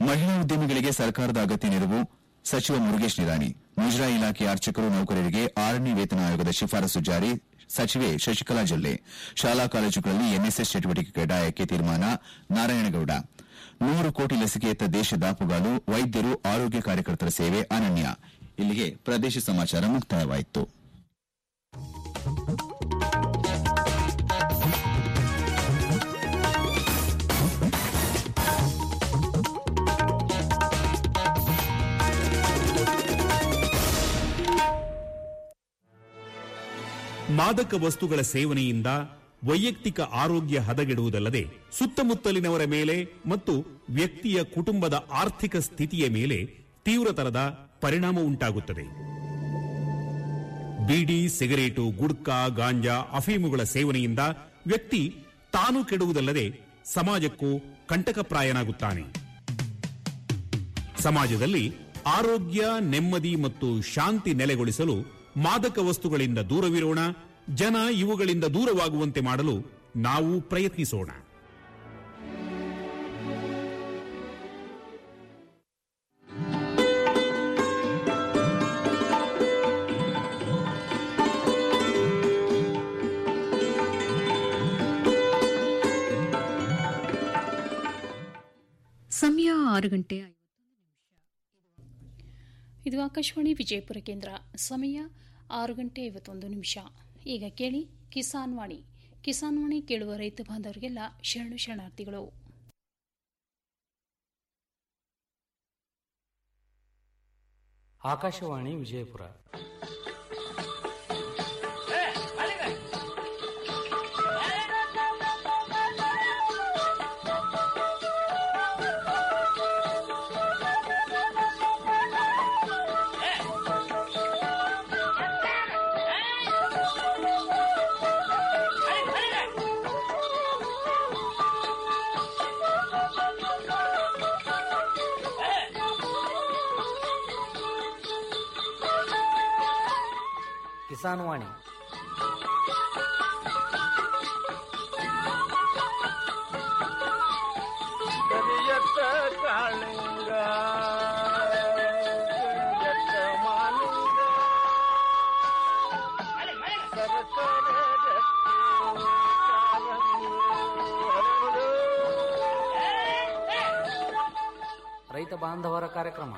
ಮಹಿಳಾ ಉದ್ಯಮಿಗಳಿಗೆ ಸರ್ಕಾರದ ಅಗತ್ಯ ನೆರವು ಸಚಿವ ಮುರುಗೇಶ್ ನಿರಾಣಿ ಮುಜರಾಯಿ ಇಲಾಖೆಯ ಅರ್ಚಕರು ನೌಕರರಿಗೆ ಆರನೇ ವೇತನ ಆಯೋಗದ ಶಿಫಾರಸು ಜಾರಿ ಸಚಿವೆ ಶಶಿಕಲಾ ಜೊಲ್ಲೆ ಶಾಲಾ ಕಾಲೇಜುಗಳಲ್ಲಿ ಎನ್ಎಸ್ಎಸ್ ಚಟುವಟಿಕೆ ಕಡ್ಡಾಯಕ್ಕೆ ತೀರ್ಮಾನ ನಾರಾಯಣಗೌಡ ನೂರು ಕೋಟಿ ಲಸಿಕೆಯತ್ತ ದೇಶ ದಾಪುಗಾಲು ವೈದ್ಯರು ಆರೋಗ್ಯ ಕಾರ್ಯಕರ್ತರ ಸೇವೆ ಅನನ್ಯ ಇಲ್ಲಿಗೆ ಪ್ರದೇಶ ಸಮಾಚಾರ ಮುಕ್ತಾಯವಾಯಿತು ಮಾದಕ ವಸ್ತುಗಳ ಸೇವನೆಯಿಂದ ವೈಯಕ್ತಿಕ ಆರೋಗ್ಯ ಹದಗೆಡುವುದಲ್ಲದೆ ಸುತ್ತಮುತ್ತಲಿನವರ ಮೇಲೆ ಮತ್ತು ವ್ಯಕ್ತಿಯ ಕುಟುಂಬದ ಆರ್ಥಿಕ ಸ್ಥಿತಿಯ ಮೇಲೆ ತೀವ್ರತರದ ಪರಿಣಾಮ ಉಂಟಾಗುತ್ತದೆ ಬೀಡಿ ಸಿಗರೇಟು ಗುಡ್ಕಾ ಗಾಂಜಾ ಅಫೀಮುಗಳ ಸೇವನೆಯಿಂದ ವ್ಯಕ್ತಿ ತಾನು ಕೆಡುವುದಲ್ಲದೆ ಸಮಾಜಕ್ಕೂ ಕಂಟಕಪ್ರಾಯನಾಗುತ್ತಾನೆ ಸಮಾಜದಲ್ಲಿ ಆರೋಗ್ಯ ನೆಮ್ಮದಿ ಮತ್ತು ಶಾಂತಿ ನೆಲೆಗೊಳಿಸಲು ಮಾದಕ ವಸ್ತುಗಳಿಂದ ದೂರವಿರೋಣ ಜನ ಇವುಗಳಿಂದ ದೂರವಾಗುವಂತೆ ಮಾಡಲು ನಾವು ಪ್ರಯತ್ನಿಸೋಣ ಸಮಯ ಆರು ಗಂಟೆ ಇದು ಆಕಾಶವಾಣಿ ವಿಜಯಪುರ ಕೇಂದ್ರ ಸಮಯ ಆರು ಗಂಟೆ ಐವತ್ತೊಂದು ನಿಮಿಷ ಈಗ ಕೇಳಿ ಕಿಸಾನ್ ವಾಣಿ ಕಿಸಾನ್ ವಾಣಿ ಕೇಳುವ ರೈತ ಬಾಂಧವರಿಗೆಲ್ಲ ಶರಣು ಶರಣಾರ್ಥಿಗಳು ಆಕಾಶವಾಣಿ ವಿಜಯಪುರ ಕಿಸಾನ್ ವಾಣಿ ಕರಿಯತ್ತ ಕಾಳಿಂಗ ಕರಿಯತ್ತ ಮಾಲಿಂಗ ಸರಸರ ಗಟ್ಟಿ ಕಾಲಂಗಿ ಹರಳು. ರೈತ ಬಾಂಧವರ ಕಾರ್ಯಕ್ರಮ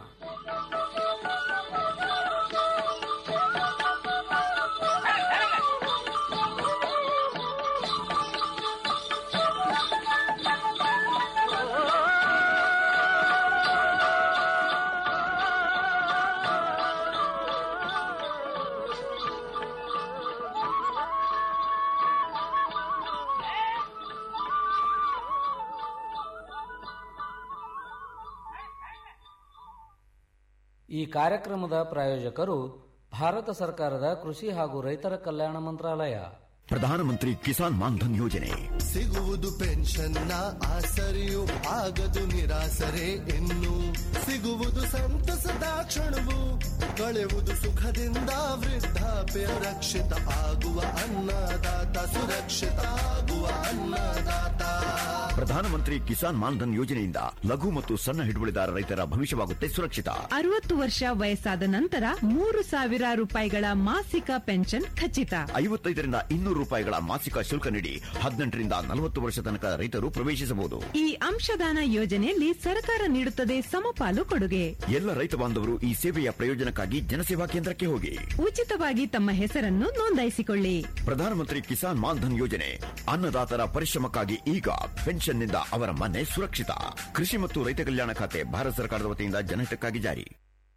ಈ ಕಾರ್ಯಕ್ರಮದ ಪ್ರಾಯೋಜಕರು ಭಾರತ ಸರ್ಕಾರದ ಕೃಷಿ ಹಾಗೂ ರೈತರ ಕಲ್ಯಾಣ ಮಂತ್ರಾಲಯ ಪ್ರಧಾನಮಂತ್ರಿ ಕಿಸಾನ್ ಮಾನ್ಧನ್ ಯೋಜನೆ ಸಿಗುವುದು ಪೆನ್ಷನ್ನ ಆಸರೆಯು ಆಗದು ನಿರಾಸರೆ ಇನ್ನು ಸಿಗುವುದು ಸಂತಸದ ಕ್ಷಣವು ಕಳೆವುದು ಸುಖದಿಂದ ವೃದ್ಧಾಪ್ಯ ರಕ್ಷಿತ ಆಗುವ ಅನ್ನದಾತ ಸುರಕ್ಷಿತ ಆಗುವ ಅನ್ನದಾತ ಪ್ರಧಾನಮಂತ್ರಿ ಕಿಸಾನ್ ಮಾನ್ಧನ್ ಯೋಜನೆಯಿಂದ ಲಘು ಮತ್ತು ಸಣ್ಣ ಹಿಡುವಳಿದಾರ ರೈತರ ಭವಿಷ್ಯವಾಗುತ್ತೆ ಸುರಕ್ಷಿತ ಅರವತ್ತು ವರ್ಷ ವಯಸ್ಸಾದ ನಂತರ ಮೂರು ಸಾವಿರ ರೂಪಾಯಿಗಳ ಮಾಸಿಕ ಪೆನ್ಷನ್ ಖಚಿತ ಐವತ್ತೈದರಿಂದ ಇನ್ನೂರು ರೂಪಾಯಿಗಳ ಮಾಸಿಕ ಶುಲ್ಕ ನೀಡಿ ಹದಿನೆಂಟರಿಂದ ನಲವತ್ತು ವರ್ಷ ತನಕ ರೈತರು ಪ್ರವೇಶಿಸಬಹುದು ಈ ಅಂಶದಾನ ಯೋಜನೆಯಲ್ಲಿ ಸರ್ಕಾರ ನೀಡುತ್ತದೆ ಸಮಪಾಲು ಕೊಡುಗೆ ಎಲ್ಲ ರೈತ ಬಾಂಧವರು ಈ ಸೇವೆಯ ಪ್ರಯೋಜನಕ್ಕಾಗಿ ಜನಸೇವಾ ಕೇಂದ್ರಕ್ಕೆ ಹೋಗಿ ಉಚಿತವಾಗಿ ತಮ್ಮ ಹೆಸರನ್ನು ನೋಂದಾಯಿಸಿಕೊಳ್ಳಿ ಪ್ರಧಾನಮಂತ್ರಿ ಕಿಸಾನ್ ಮಾನ್ಧನ್ ಯೋಜನೆ ಅನ್ನದಾತರ ಪರಿಶ್ರಮಕ್ಕಾಗಿ ಈಗ ಪೆನ್ಷನ್ನಿಂದ ಅವರ ಮನೆ ಸುರಕ್ಷಿತ ಕೃಷಿ ಮತ್ತು ರೈತ ಕಲ್ಯಾಣ ಖಾತೆ ಭಾರತ ಸರ್ಕಾರದ ವತಿಯಿಂದ ಜನಹಿತಕ್ಕಾಗಿ ಜಾರಿ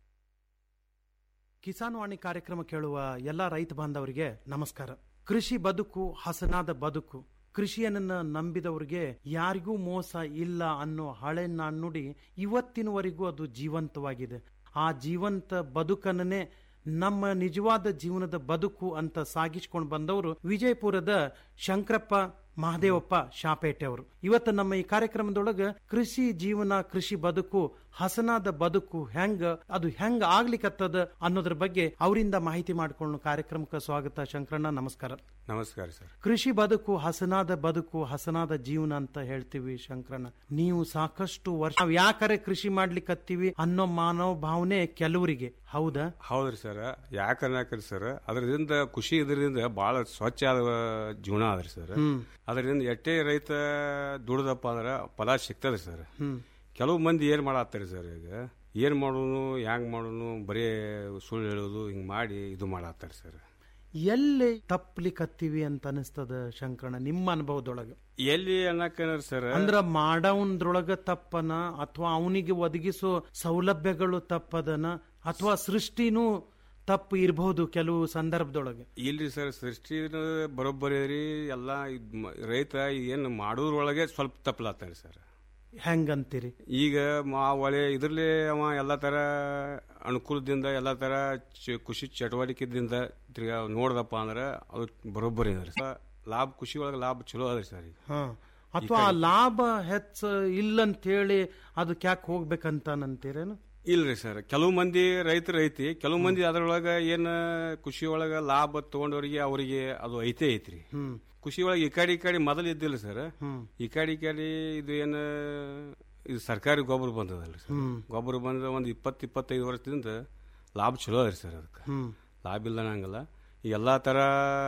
ಕಿಸಾನ್ ವಾಣಿ ಕಾರ್ಯಕ್ರಮ ಕೇಳುವ ಎಲ್ಲ ರೈತ ಬಾಂಧವರಿಗೆ ನಮಸ್ಕಾರ ಕೃಷಿ ಬದುಕು ಹಸನಾದ ಬದುಕು ಕೃಷಿಯನ್ನ ನಂಬಿದವರಿಗೆ ಯಾರಿಗೂ ಮೋಸ ಇಲ್ಲ ಅನ್ನೋ ಹಳೆ ನಾಣ್ಣುಡಿ ಇವತ್ತಿನವರೆಗೂ ಅದು ಜೀವಂತವಾಗಿದೆ ಆ ಜೀವಂತ ಬದುಕನ್ನೇ ನಮ್ಮ ನಿಜವಾದ ಜೀವನದ ಬದುಕು ಅಂತ ಸಾಗಿಸ್ಕೊಂಡು ಬಂದವರು ವಿಜಯಪುರದ ಶಂಕರಪ್ಪ ಮಹದೇವಪ್ಪ ಶಾಪೇಟೆ ಅವರು ಇವತ್ತು ನಮ್ಮ ಈ ಕಾರ್ಯಕ್ರಮದೊಳಗ ಕೃಷಿ ಜೀವನ ಕೃಷಿ ಬದುಕು ಹಸನಾದ ಬದುಕು ಹೆಂಗ ಅದು ಹೆಂಗ ಆಗ್ಲಿಕ್ಕತ್ತದ ಅನ್ನೋದ್ರ ಬಗ್ಗೆ ಅವರಿಂದ ಮಾಹಿತಿ ಮಾಡ್ಕೊಂಡು ಕಾರ್ಯಕ್ರಮಕ್ಕೆ ಸ್ವಾಗತ ಶಂಕರಣ್ಣ ನಮಸ್ಕಾರ ನಮಸ್ಕಾರ ಸರ್ ಕೃಷಿ ಬದುಕು ಹಸನಾದ ಬದುಕು ಹಸನಾದ ಜೀವನ ಅಂತ ಹೇಳ್ತೀವಿ ಶಂಕರಣ್ಣ ನೀವು ಸಾಕಷ್ಟು ವರ್ಷ ನಾವ್ ಯಾಕರೆ ಕೃಷಿ ಮಾಡ್ಲಿಕ್ಕತ್ತೀವಿ ಅನ್ನೋ ಮಾನವ ಭಾವನೆ ಕೆಲವರಿಗೆ ಹೌದಾ ಹೌದ್ರಿ ಸರ್ ಯಾಕನ್ನಕ್ರಿ ಸರ್ ಅದರಿಂದ ಖುಷಿ ಇದರಿಂದ ಬಹಳ ಸ್ವಚ್ಛ ಆದ ಜೀವನ ಅದ್ರಿ ಸರ್ ಹ್ಮ್. ಅದರಿಂದ ಎಷ್ಟೇ ರೈತ ದುಡ್ದಪ್ಪ ಅಂದ್ರ ಫಲ ಸಿಗ್ತದೆ ಸರ್ ಹ್ಮ್. ಕೆಲವು ಮಂದಿ ಏನ್ ಮಾಡತ್ತಾರಿ ಸರ್ ಈಗ ಏನ್ ಮಾಡೋನು ಹ್ಯಾಂಗ್ ಮಾಡೋನು ಬರೀ ಸುಳ್ಳು ಹೇಳೋದು ಹಿಂಗ್ ಮಾಡಿ ಇದು ಮಾಡತ್ತಾರ ಸರ್ ಎಲ್ಲಿ ತಪ್ಪಲಿಕ್ಕತ್ತೀವಿ ಅಂತ ಅನಿಸ್ತದ ಶಂಕರಣ್ಣ ನಿಮ್ಮ ಅನುಭವದೊಳಗೆ ಎಲ್ಲಿ ಅನ್ನಕ ಸರ್ ಅಂದ್ರ ಮಾಡವನ್ದ್ರೊಳಗ ತಪ್ಪನ ಅಥವಾ ಅವನಿಗೆ ಒದಗಿಸೋ ಸೌಲಭ್ಯಗಳು ತಪ್ಪದನ ಅಥವಾ ಸೃಷ್ಟಿನೂ ತಪ್ಪು ಇರಬಹುದು ಕೆಲವು ಸಂದರ್ಭದೊಳಗೆ ಇಲ್ರಿ ಸರ್ ಸೃಷ್ಟಿ ಬರೋಬ್ಬರಿ ರೀ ಎಲ್ಲ ಇದ್ ಮ- ರೈತ ಏನು ಮಾಡೋದ್ರೊಳಗೆ ಸ್ವಲ್ಪ ತಪ್ಪಲಾತಾನೆ ಸರ್ ಹೆಂಗಂತೀರಿ ಈಗ ಮಾ ಒಳ್ಳೆ ಇದ್ರಲ್ಲಿ ಅವ ಎಲ್ಲ ತರ ಅನುಕೂಲದಿಂದ ಎಲ್ಲ ತರ ಚ- ಖುಷಿ ಚಟುವಟಿಕೆದಿಂದ ತಿರ್ಗಾ ನೋಡ್ದಪ್ಪ ಅಂದ್ರೆ ಅದು ಬರೋಬ್ಬರಿ ಅದ್ರಿ ಸರ್ ಲಾಭ ಖುಷಿ ಒಳಗೆ ಲಾಭ ಚಲೋ ಅದ್ರಿ ಸರ್ ಈಗ ಹ ಅಥವಾ ಆ ಲಾಭ ಹೆಚ್ಚ ಇಲ್ಲಂತೇಳಿ ಅದಕ್ಕೆ ಯಾಕೆ ಹೋಗ್ಬೇಕಂತಾನಂತೀರೇನು ಇಲ್ರಿ ಸರ್ ಕೆಲವು ಮಂದಿ ರೈತರು ಐತಿ ಕೆಲವು ಮಂದಿ ಅದ್ರೊಳಗ ಏನ್ ಖುಷಿ ಒಳಗ ಲಾಭ ತಗೊಂಡವ್ರಿಗೆ ಅವರಿಗೆ ಅದು ಐತೆ ಐತ್ರಿ ಹ್ಮ್ ಖುಷಿ ಒಳಗೆ ಈ ಕಡೆ ಈ ಕಡೆ ಮೊದಲು ಇದ್ದಿಲ್ಲ ಸರ್ ಹ್ಮ್. ಈ ಕಡೆ ಈ ಕಡೆ ಇದು ಏನು ಇದು ಸರ್ಕಾರಿ ಗೊಬ್ಬರ ಬಂದದಲ್ರಿ ಸರ್ ಹ್ಮ್. ಗೊಬ್ಬರ ಬಂದ ಒಂದು ಇಪ್ಪತ್ತು ಇಪ್ಪತ್ತೈದು ವರ್ಷದಿಂದ ಲಾಭ ಚಲೋ ಅದ್ರಿ ಸರ್ ಅದಕ್ಕೆ ಹ್ಮ್ ಲಾಭ ಇಲ್ಲ ಅನ್ನಂಗಿಲ್ಲ ಈ ಎಲ್ಲಾ ತರ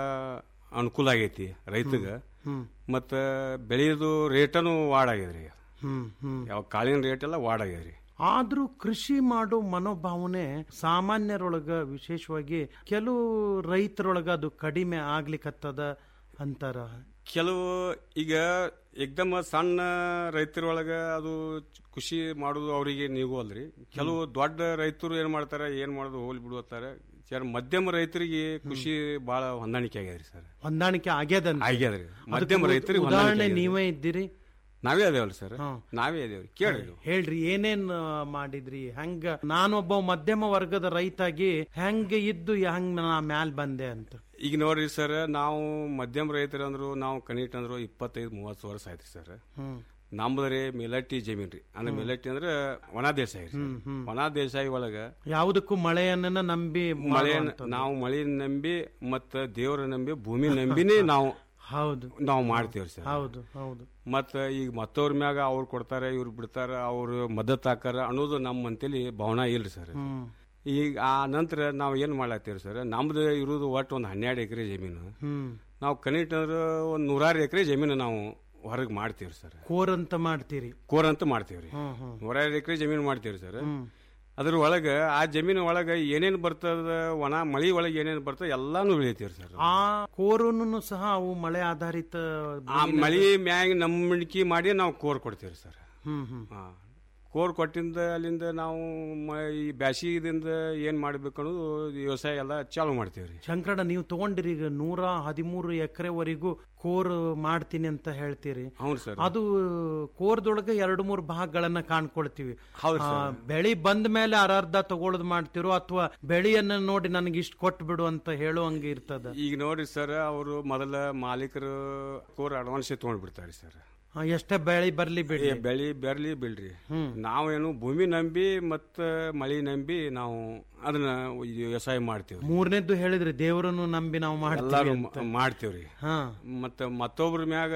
ಅನುಕೂಲ ಆಗೈತಿ ರೈತಗ ಹ್ಮ್. ಮತ್ತ ಬೆಳೆಯೋದು ರೇಟನು ವಾಡಾಗ್ಯದ್ರಿ ಈಗ ಹ್ಮ್ ಹ್ಮ್ ಯಾವ ಕಾಳಿನ ರೇಟ್ ಎಲ್ಲ ವಾಡಾಗ್ಯದ್ರಿ ಆದ್ರೂ ಕೃಷಿ ಮಾಡೋ ಮನೋಭಾವನೆ ಸಾಮಾನ್ಯರೊಳಗ ವಿಶೇಷವಾಗಿ ಕೆಲವು ರೈತರೊಳಗ ಅದು ಕಡಿಮೆ ಆಗ್ಲಿಕ್ಕತ್ತದ ಅಂತಾರ ಕೆಲವು ಈಗ ಏಕ್ದಮ್ ಸಣ್ಣ ರೈತರೊಳಗ ಅದು ಖುಷಿ ಮಾಡೋದು ಅವರಿಗೆ ನೀವು ಅಲ್ರಿ ಕೆಲವು ದೊಡ್ಡ ರೈತರು ಏನ್ ಮಾಡ್ತಾರ ಏನ್ ಮಾಡೋದು ಹೋಗ್ಲಿ ಬಿಡುತ್ತಾರೆ ಮಧ್ಯಮ ರೈತರಿಗೆ ಖುಷಿ ಬಹಳ ಹೊಂದಾಣಿಕೆ ಆಗ್ಯದ್ರಿ ಸರ್ ಹೊಂದಾಣಿಕೆ ಆಗ್ಯದ ಆಗ್ಯದ್ರಿ ಮಧ್ಯಮ ರೈತರಿಗೆ ಉದಾಹರಣೆ ಹೊಂದಾಣಿಕೆ ಆಗ್ಯದ್ರಿ. ನೀವೇ ಇದ್ದೀರಿ ನಾವೇ ಅದೇವಲ್ರಿ ಸರ್ ನಾವೇ ಅದೇವ್ರಿ ಕೇಳ್ರಿ ನೀವು. ಹೇಳ್ರಿ ಏನೇನ್ ಆ, ಮಾಡಿದ್ರಿ ಹೆಂಗ ನಾನೊಬ್ಬ ಮಧ್ಯಮ ವರ್ಗದ ರೈತಾಗಿ ಹೆಂಗ ಇದ್ದು ಹೆಂಗ್ ನಾ ಮ್ಯಾಲ್ ಬಂದೆ ಅಂತ ಈಗ ನೋಡ್ರಿ ಸರ್ ನಾವು ಮಧ್ಯಮ ರೈತರು ಅಂದ್ರು ನಾವು ಕನಿಷ್ಠ ಅಂದ್ರು ಇಪ್ಪತ್ತೈದು ಮೂವತ್ತು ವರ್ಷ ಆಯ್ತು ಸರ್ ಹ್ಮ್ ನಮ್ದ್ರಿ ಮಿಲಟ್ಟಿ ಜಮೀನ್ ರೀ ಅಂದ್ರೆ ಮಿಲಟ್ಟಿ ಅಂದ್ರೆ ಒಣ ದೇಸಾಯಿ ರೀ ಹ್ಮ್, ಹ್ಮ್. ಒಣ ದೇಸಾಯಿ ಒಳಗ ಯಾವುದಕ್ಕೂ ಮಳೆಯನ್ನ ನಂಬಿ ಮಳೆ ಮಾಡುವಂಥದ್ದು. ನಾವು ಮಳೆ ನಂಬಿ ಮತ್ತ ದೇವರ ನಂಬಿ ಭೂಮಿ ನಂಬಿನೇ ನಾವು ಹೌದು ನಾವು ಮಾಡ್ತೇವ್ರಿ ಸರ್ ಹೌದು ಹೌದು ಮತ್ತ ಈಗ ಮತ್ತವ್ರ ಮ್ಯಾಗ ಅವ್ರು ಕೊಡ್ತಾರ ಇವ್ರು ಬಿಡ್ತಾರ ಅವ್ರು ಮದತ್ ಹಾಕಾರ ಅನ್ನೋದು ನಮ್ಮ ಅಂತೇಳಿ ಭಾವನಾ ಇಲ್ರಿ ಸರ್ ಹ್ಮ್ ಈಗ ಆ ನಂತರ ನಾವು ಏನ್ ಮಾಡ್ಲಾತ್ತೀವಿ ಸರ್ ನಮ್ದು ಇರೋದು ಒಟ್ಟು ಒಂದು ಹನ್ನೆರಡು ಎಕರೆ ಜಮೀನು ಹ್ಮ್ ನಾವು ಕನಿಷ್ಠ ಅಂದ್ರೆ ಒಂದು ನೂರಾರು ಎಕರೆ ಜಮೀನು ನಾವು ಹೊರಗೆ ಮಾಡ್ತೀವಿ ಸರ್ ಕೋರ್ ಅಂತ ಮಾಡ್ತೀರಿ ಕೋರ್ ಅಂತ ಮಾಡ್ತೀವ್ರಿ ಹ್ಮ್ ಹ್ಮ್ ನೂರಾರು ಎಕರೆ ಜಮೀನು ಮಾಡ್ತೀವಿ ಸರ್ ಹ್ಮ್. ಅದ್ರ ಒಳಗೆ ಆ ಜಮೀನು ಒಳಗೆ ಏನೇನು ಬರ್ತದ ಒಣ ಮಳಿ ಒಳಗೆ ಏನೇನು ಬರ್ತದ ಎಲ್ಲಾನು ಬೆಳಿತೀವಿ ಸರ್ ಆ ಕೋರುನು ಸಹ ಅವು ಮಳೆ ಆಧಾರಿತ ಆ ಮಳಿ ಮ್ಯಾಗ ನಂಬಿಕೆ ಮಾಡಿ ನಾವು ಕೋರ್ ಕೊಡ್ತೀವಿ ಸರ್ ಹ್ಮ್ ಹ್ಮ್ ಹಾ ಕೋರ್ ಕೊಟ್ಟಿಂದ ಅಲ್ಲಿಂದ ನಾವು ಮ- ಈ ಬ್ಯಾಸಿಗಿದಿಂದ ಏನ್ ಮಾಡ್ಬೇಕು ಅನ್ನೋದು ವ್ಯವಸಾಯ ಎಲ್ಲ ಚಾಲು ಮಾಡ್ತೀವ್ರಿ ಶಂಕರಣ್ಣ ನೀವು ತಗೊಂಡಿರಿ ಈಗ ನೂರ ಹದಿಮೂರು ಎಕರೆವರೆಗೂ ಕೋರ್ ಮಾಡ್ತೀನಿ ಅಂತ ಹೇಳ್ತೀರಿ ಹೌದು ಸರ್ ಅದು ಕೋರ್ದೊಳಗೆ ಎರಡು ಮೂರು ಭಾಗಗಳನ್ನ ಕಾಣ್ಕೊಳ್ತೀವಿ ಹೌದು ಆ, ಸರ್. ಬೆಳಿ ಬಂದ ಮೇಲೆ ಅರ್ಧ ತಗೊಳ್ಳೋದು ಮಾಡ್ತಿರೋ ಅಥವಾ ಬೆಳೆಯನ್ನ ನೋಡಿ ನನಗೆ ಇಷ್ಟು ಕೊಟ್ಟು ಬಿಡು ಅಂತ ಹೇಳುವಂಗೆ ಇರ್ತದ ಈಗ ನೋಡಿ ಸರ್ ಅವರು ಮೊದಲ ಮಾಲೀಕರು ಕೋರ್ ಅಡ್ವಾನ್ಸ್ ತಗೊಂಡ್ಬಿಡ್ತಾರೆ ಸರ್ ಆ, ಎಷ್ಟೇ ಬೆಳಿ ಬರ್ಲಿ ಬಿಡಿ ಏ, ಬೆಳಿ ಬೆರ್ಲಿ ಬಿಡ್ರಿ ಹ್ಮ್. ನಾವೇನು ಭೂಮಿ ನಂಬಿ ಮತ್ತ ಮಳಿ ನಂಬಿ ನಾವು ಅದನ್ನ ಈ ವ್ಯವಸಾಯ ಮಾಡ್ತೀವಿ ಮೂರನೇದ್ದು ಹೇಳಿದ್ರಿ ದೇವರನ್ನು ನಂಬಿ ನಾವು ಮಾಡ್ತೀವಿ ಎಲ್ಲಾರು ಅಂತ. ಮ- ಮಾಡ್ತೀವ್ರಿ ಹಾ ಮತ್ತ ಮತ್ತೊಬ್ರ ಮ್ಯಾಗ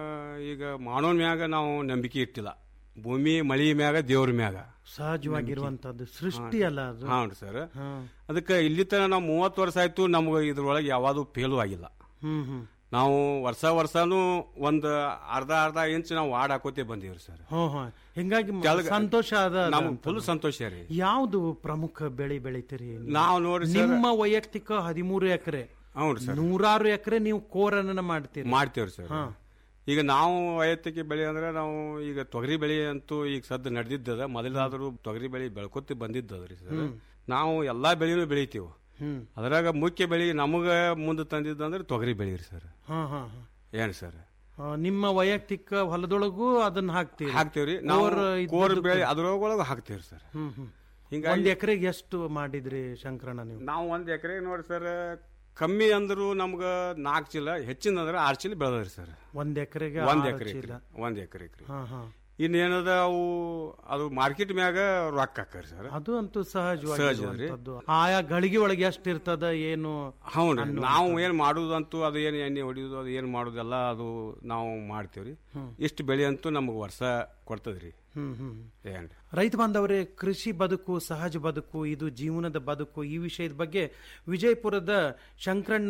ಈಗ ಮಾಡೋನ್ ಮ್ಯಾಗ ನಾವು ನಂಬಿಕೆ ಇಟ್ಟಿಲ್ಲ ಭೂಮಿ ಮಳಿ ಮ್ಯಾಗ ದೇವ್ರ ಮ್ಯಾಗ ಸಹಜವಾಗಿರುವಂತದ್ದು ಸೃಷ್ಟಿ ಅಲ್ಲ ಅದು ಹಾಂ ಸರ್ ಹಾ. ಅದಕ್ಕೆ ಇಲ್ಲಿ ತನಕ ನಾವು ಮೂವತ್ತು ವರ್ಷ ಆಯ್ತು ನಮ್ಗೆ ಇದ್ರೊಳಗೆ ಯಾವಾಗೂ ಫೇಲು ಆಗಿಲ್ಲ ಹ್ಮ್ ಹ್ಮ್ ನಾವು ವರ್ಷ ವರ್ಷನೂ ಒಂದು ಅರ್ಧ ಅರ್ಧ ಇಂಚ್ ನಾವು ವಾಡ್ ಹಾಕೋತೆ ಬಂದೀವ್ರಿ ಸರ್ ಹೋ ಹೋ ಹಿಂಗಾಗಿ ಮ- ಕೆಳಗ- ಸಂತೋಷ ಅದ ಅದ ನಮ್ಗೆ ಅಂತ. ಫುಲ್ ಸಂತೋಷ ರೀ ಯಾವ್ದು ಪ್ರಮುಖ ಬೆಳೆ ಬೆಳಿತೀರಿ ನೀವು? ನಾವು ನೋಡಿ ಸರ್ ನಿಮ್ಮ ವೈಯಕ್ತಿಕ ಹದಿಮೂರು ಎಕರೆ ಹೌದು ಸರ್ ನೂರಾರು ಎಕರೆ ನೀವು ಕೋರನ್ನ ಮಾಡ್ತೀರಿ ಮಾಡ್ತೇವ್ರಿ ಸರ್ ಹಾ. ಈಗ ನಾವು ವೈಯಕ್ತಿಕ ಬೆಳೆ ಅಂದ್ರೆ ನಾವು ಈಗ ತೊಗರಿ ಬೆಳೆ ಅಂತೂ ಈಗ ಸದ್ದ ನಡೆದಿದ್ದದ ಮೊದಲಾದರೂ ತೊಗರಿ ಬೆಳೆ ಬೆಳ್ಕೊತಿ ಬಂದಿದ್ದದ್ರಿ ಸರ್ ನಾವು ಎಲ್ಲಾ ಬೆಳೆನೂ ಬೆಳಿತೀವಿ ಹ್ಮ್ ಅದ್ರಾಗ ಮುಖ್ಯ ಬೆಳೆ ನಮಗ ಮುಂದೆ ತಂದಿದ್ದಂದ್ರೆ ತೊಗರಿ ಬೆಳೀರಿ ಸರ್ ಹಾ ಹಾ ಹಾ. ಏನ್ ಸರ್ ಆ, ನಿಮ್ಮ ವೈಯಕ್ತಿಕ ಹೊಲದೊಳಗೂ ಅದನ್ನ ಹಾಕ್ತೀರಿ ಹಾಕ್ತೇವ್ರಿ ನಾವು ಕೋರ್ ಕೋರ್ ಇದ್ದದ್ದಕ್ಕೆ- ಬೆಳೆ ಅದ್ರೊಳಗೆ ಹಾಕ್ತೇವ್ರಿ ಸರ್ ಹ್ಮ್ ಹ್ಮ್ ಹಿಂಗಾಗಿ ಒಂದ್ ಎಕರೆಗೆ ಎಷ್ಟು ಮಾಡಿದ್ರಿ ಶಂಕರಣ್ಣ ನೀವು ನಾವು ಒಂದ್ ಎಕರೆ ನೋಡಿ ಸರ್ ಕಮ್ಮಿ ಅಂದ್ರು ನಮ್ಗ ನಾಲ್ಕು ಚೀಲ ಹೆಚ್ಚಿನ ಅಂದ್ರೆ ಆರು ಚೀಲ ಬೆಳೆದ್ರಿ ಸರ್ ಒಂದ್ ಎಕರೆಗೆ ಒಂದ್ ಆರು ಎಕರೆ ಚೀಲ ಒಂದ್ ಎಕರೆ ಹಾ ಹಾ ಇನ್ನೇನದ ಅವು ಅದು ಮಾರ್ಕೆಟ್ ಮ್ಯಾಗ ರೊಕ್ಕ ಹಾಕರಿ ಸರ್ ಅದು ಅಂತೂ ಸಹಜ ರೀ. ಸಹಜವಾಗಿರುವಂತದ್ದು ಆಯಾ ಗಳಿಗೆ ಒಳಗೆ ಎಷ್ಟು ಇರ್ತದ ಏನು ಹೌನ್ರಿ ಅನ್ನುವಂಥದ್ದು. ನಾವು ಏನ್ ಮಾಡುದಂತೂ ಅದು ಏನು ಎಣ್ಣೆ ಹೊಡಿಯೋದು ಅದು ಏನು ಮಾಡೋದೆಲ್ಲ ಅದು ನಾವು ಮಾಡ್ತೇವ್ರಿ ಹ್ಮ್. ಇಷ್ಟು ಬೆಳೆ ಅಂತೂ ನಮಗೆ ವರ್ಷ ಕೊಡ್ತದ್ರಿ ಹ್ಮ್ ಹ್ಮ್ ಏನ್ರಿ ರೈತ ಬಾಂಧವರೇ ಕೃಷಿ ಬದುಕು ಸಹಜ ಬದುಕು ಇದು ಜೀವನದ ಬದುಕು ಈ ವಿಷಯದ ಬಗ್ಗೆ ವಿಜಯಪುರದ ಶಂಕರಣ್ಣ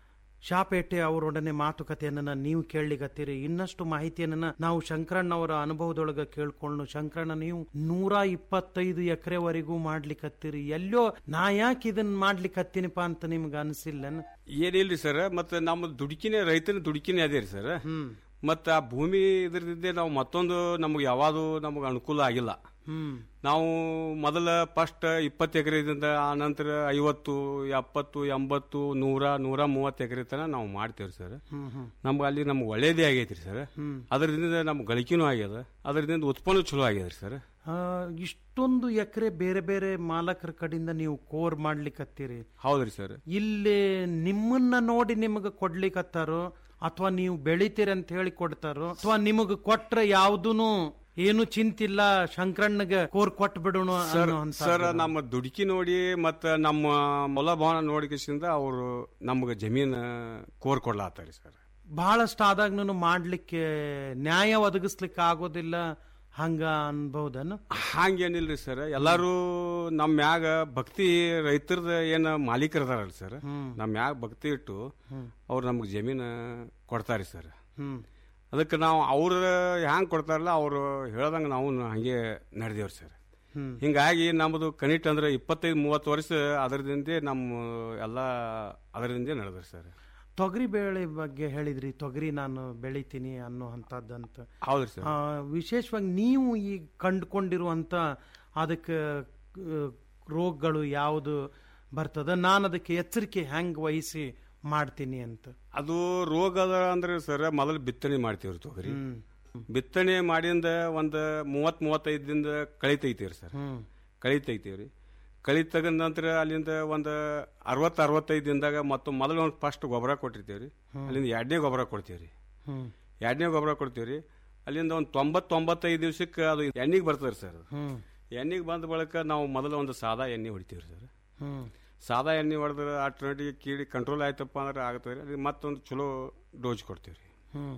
ಶಾಪೇಟೆ ಅವರೊಡನೆ ಮಾತುಕತೆಯನ್ನ ನೀವು ಕೇಳಲಿಗತ್ತೀರಿ ಇನ್ನಷ್ಟು ಮಾಹಿತಿಯನ್ನ ನಾವು ಶಂಕರಣ್ಣ ಅವರ ಅನುಭವದೊಳಗ ಕೇಳ್ಕೊಂಡು ಶಂಕರಣ್ಣ ನೀವು ನೂರ ಇಪ್ಪತ್ತೈದು ಎಕರೆವರೆಗೂ ಮಾಡ್ಲಿಕ್ಕತ್ತೀರಿ ಎಲ್ಲೋ ನಾ ಯಾಕೆ ಇದನ್ನ ಮಾಡ್ಲಿಕ್ಕತ್ತೀನಿಪ್ಪ ಅಂತ ನಿಮ್ಗೆ ಅನಿಸಿಲ್ಲನ ಏನಿಲ್ರಿ ಸರ್ ಮತ್ತೆ ನಮ್ಮ ದುಡುಕಿನೇ ರೈತನ ದುಡುಕಿನೇ ಅದೇ ರೀ ಸರ್ ಮತ್ತೆ ಆ ಭೂಮಿ ಇದ್ರದ್ದೇ ನಾವು ಮತ್ತೊಂದು ನಮಗೆ ಯಾವುದು ನಮಗೆ ಅನುಕೂಲ ಆಗಿಲ್ಲ ಹ್ಮ್ ನಾವು ಮೊದಲ ಫಸ್ಟ್ ಇಪ್ಪತ್ತು ಎಕರೆದಿಂದ ಆನಂತರ ಐವತ್ತು ಎಪ್ಪತ್ತು ಎಂಬತ್ತು ನೂರ ನೂರ ಮೂವತ್ತು ಎಕರೆ ತನಕ ನಾವು ಮಾಡ್ತೇವ್ರಿ ಸರ್ ಹ್ಮ್ ಹ್ಮ್ ನಮ್ಗೆ ಅಲ್ಲಿ ನಮ್ಗೆ ಒಳ್ಳೇದೇ ಆಗೈತ್ರಿ ಸರ್ ಹ್ಮ್. ಅದರಿಂದ ನಮ್ಗೆ ಗಳಿಕೆನೂ ಆಗ್ಯದ ಅದರಿಂದ ಉತ್ಪನ್ನ ಚಲೋ ಆಗ್ಯದ್ರಿ ಸರ್ ಆ, ಇಷ್ಟೊಂದು ಎಕರೆ ಬೇರೆ ಬೇರೆ ಮಾಲಕರ ಕಡೆಯಿಂದ ನೀವು ಕೋರ್ ಮಾಡ್ಲಿಕ್ಕತ್ತೀರಿ ಹೌದ್ರಿ ಸರ್ ಇಲ್ಲಿ ನಿಮ್ಮನ್ನ ನೋಡಿ ನಿಮಗೆ ಕೊಡ್ಲಿಕ್ಕತ್ತಾರೋ ಅಥವಾ ನೀವು ಬೆಳಿತೀರಿ ಅಂತ ಹೇಳಿ ಕೊಡ್ತಾರೋ ಅಥವಾ ನಿಮಗ ಕೊಟ್ರೆ ಯಾವ್ದೂನು ಏನು ಚಿಂತಿಲ್ಲ ಶಂಕರಣ್ಣಗ ಕೋರ್ ಕೊಟ್ಟು ಬಿಡೋಣ ಸರ್ ಅನ್ನೋ ಅಂತ ಸರ್ ನಮ್ಮ ದುಡುಕಿ ನೋಡಿ ಮತ್ತು ನಮ್ಮ ಮೊಲಭಾವನ ನೋಡಿಕೆಸಿಂದ ಅವರು ನಮ್ಗೆ ಜಮೀನು ಕೋರ್ ಕೊಡ್ಲಾತಾರಿ ಸರ್ ಬಹಳಷ್ಟು ಆದಾಗ್ನು ಮಾಡ್ಲಿಕ್ಕೆ ನ್ಯಾಯ ಒದಗಿಸ್ಲಿಕ್ಕೆ ಆಗೋದಿಲ್ಲ ಹಂಗ ಅನ್ಬಹುದನ್ನು ಹಂಗೇನಿಲ್ರಿ ಸರ್ ಎಲ್ಲಾರು ನಮ್ಮ ಮ್ಯಾಗ ಭಕ್ತಿ ರೈತರದ ಏನ ಮಾಲೀಕರು ಅದಾರಲ್ಲ ಸರ್ ನಮ್ಮ ಮ್ಯಾಗ ಭಕ್ತಿ ಇಟ್ಟು ಅವ್ರು ನಮ್ಗೆ ಜಮೀನು ಕೊಡ್ತಾರಿ ಸರ್ ಹ್ಮ್ ಅದಕ್ಕೆ ನಾವು ಅವ್ರ ಹ್ಯಾಂಗ್ ಕೊಡ್ತಾರಲ್ಲ ಅವರು ಹೇಳ್ದಂಗೆ ನಾವು ಹಂಗೆ ನಡೆದೇವ್ರಿ ಸರ್ ಹ್ಮ್. ಹಿಂಗಾಗಿ ನಮ್ಮದು ಕನಿಷ್ಠ ಅಂದ್ರೆ ಇಪ್ಪತ್ತೈದು ಮೂವತ್ತು ವರ್ಷ ಅದರದಿಂದೇ ನಮ್ಮ ಎಲ್ಲ ಅದರಿಂದೇ ನಡೆದ್ರಿ ಸರ್ ತೊಗರಿ ಬೇಳೆ ಬಗ್ಗೆ ಹೇಳಿದ್ರಿ ತೊಗರಿ ನಾನು ಬೆಳಿತೀನಿ ಅನ್ನೋ ಅಂತದ್ದಂತ ಹೌದ್ರಿ ಸರ್ ಆ, ವಿಶೇಷವಾಗಿ ನೀವು ಈಗ ಕಂಡುಕೊಂಡಿರುವಂತ ಅದಕ್ಕೆ ಆ, ರೋಗಗಳು ಯಾವುದು ಬರ್ತದ ನಾನು ಅದಕ್ಕೆ ಎಚ್ಚರಿಕೆ ಹೆಂಗ್ ವಹಿಸಿ ಮಾಡ್ತೀನಿ ಅಂತ ಅದು ರೋಗ ಅದ ಅಂದ್ರೆ ಸರ್ ಮೊದಲು ಬಿತ್ತನೆ ಮಾಡ್ತೀವ್ರಿ ತೊಗರಿ ಹ್ಮ್. ಬಿತ್ತನೆ ಮಾಡಿಂದ ಒಂದು ಮೂವತ್ ಮೂವತ್ತೈದು ದಿನದ ಕಳಿತೈತಿವ್ರಿ ಸರ್ ಹ್ಮ್. ಕಳಿತೈತಿವ್ರಿ ಕಳಿ ತೆಗದ ನಂತರ ಅಲ್ಲಿಂದ ಒಂದು ಅರವತ್ತು ಅರವತ್ತೈದು ದಿನದಾಗ ಮತ್ತು ಮೊದಲು ಒಂದು ಫಸ್ಟ್ ಗೊಬ್ಬರ ಕೊಟ್ಟಿರ್ತೀವ್ರಿ ಹ್ಮ್. ಅಲ್ಲಿಂದ ಎರಡನೇ ಗೊಬ್ಬರ ಕೊಡ್ತೀವ್ರಿ ಹ್ಮ್. ಎರಡನೇ ಗೊಬ್ಬರ ಕೊಡ್ತೀವ್ರಿ ಅಲ್ಲಿಂದ ಒಂದು ತೊಂಬತ್ತೊಂಬತ್ತೈದು ದಿವ್ಸಕ್ಕೆ ಅದು ಎಣ್ಣೆಗೆ ಬರ್ತದೆ ಸರ್ ಅದು ಹ್ಮ್. ಎಣ್ಣೆಗೆ ಬಂದ ಬಳಿಕ ನಾವು ಮೊದಲು ಒಂದು ಸಾದಾ ಎಣ್ಣೆ ಹೊಡಿತೀವ್ರಿ ಸರ್ ಹ್ಮ್. ಸಾದಾ ಎಣ್ಣೆ ಹೊಡೆದ್ರೆ ಆಟೋಮೆಟಿಕ್ ಕೀಡಿ ಕಂಟ್ರೋಲ್ ಆಯ್ತಪ್ಪ ಅಂದ್ರೆ ಆಗ್ತದೆ ರೀ ಅಲ್ಲಿ ಮತ್ತೊಂದು ಚಲೋ ಡೋಸ್ ಕೊಡ್ತೀವಿ ರೀ ಹ್ಮ್.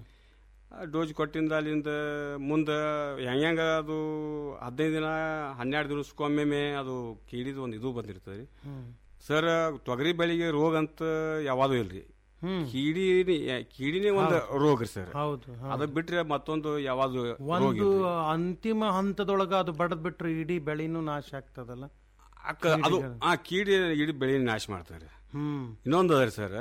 ಆ ಡೋಸ್ ಕೊಟ್ಟಿಂದ ಅಲ್ಲಿಂದ ಮುಂದೆ ಹೆಂಗ ಅದು ಹದಿನೈದು ದಿನ ಹನ್ನೆರಡು ದಿವಸಕ್ಕೊಮ್ಮೆ ಅದು ಕೀಡಿದ ಒಂದು ಇದು ಬಂದಿರ್ತದೆ ರೀ ಹ್ಮ್. ಸರ್ ತೊಗರಿ ಬೆಳೆಗೆ ರೋಗ ಅಂತ ಯಾವಾಗೂ ಇಲ್ರಿ ಹ್ಮ್. ಕೀಡಿ ಕೀಡಿನೇ ಒಂದು ಹೌದು. ರೋಗ ರೀ ಸರ್ ಹೌದು, ಹೌದು. ಅದು ಬಿಟ್ರೆ ಮತ್ತೊಂದು ಯಾವ್ದು ರೋಗ ಒಂದು ಇಲ್ರಿ. ಅಂತಿಮ ಹಂತದೊಳಗ ಅದು ಬಡದ್ ಬಿಟ್ರೆ ಇಡೀ ಬೆಳೆನೂ ನಾಶ ಆಗ್ತದಲ್ಲ ಅಕ್ಕ ಅದು ಆ ಕೀಡಿ ಇಡೀ ಬೆಳೆ ನಾಶ ಮಾಡ್ತಾರೆ ಹ್ಮ್ ಇನ್ನೊಂದು ಅದ ಸರ್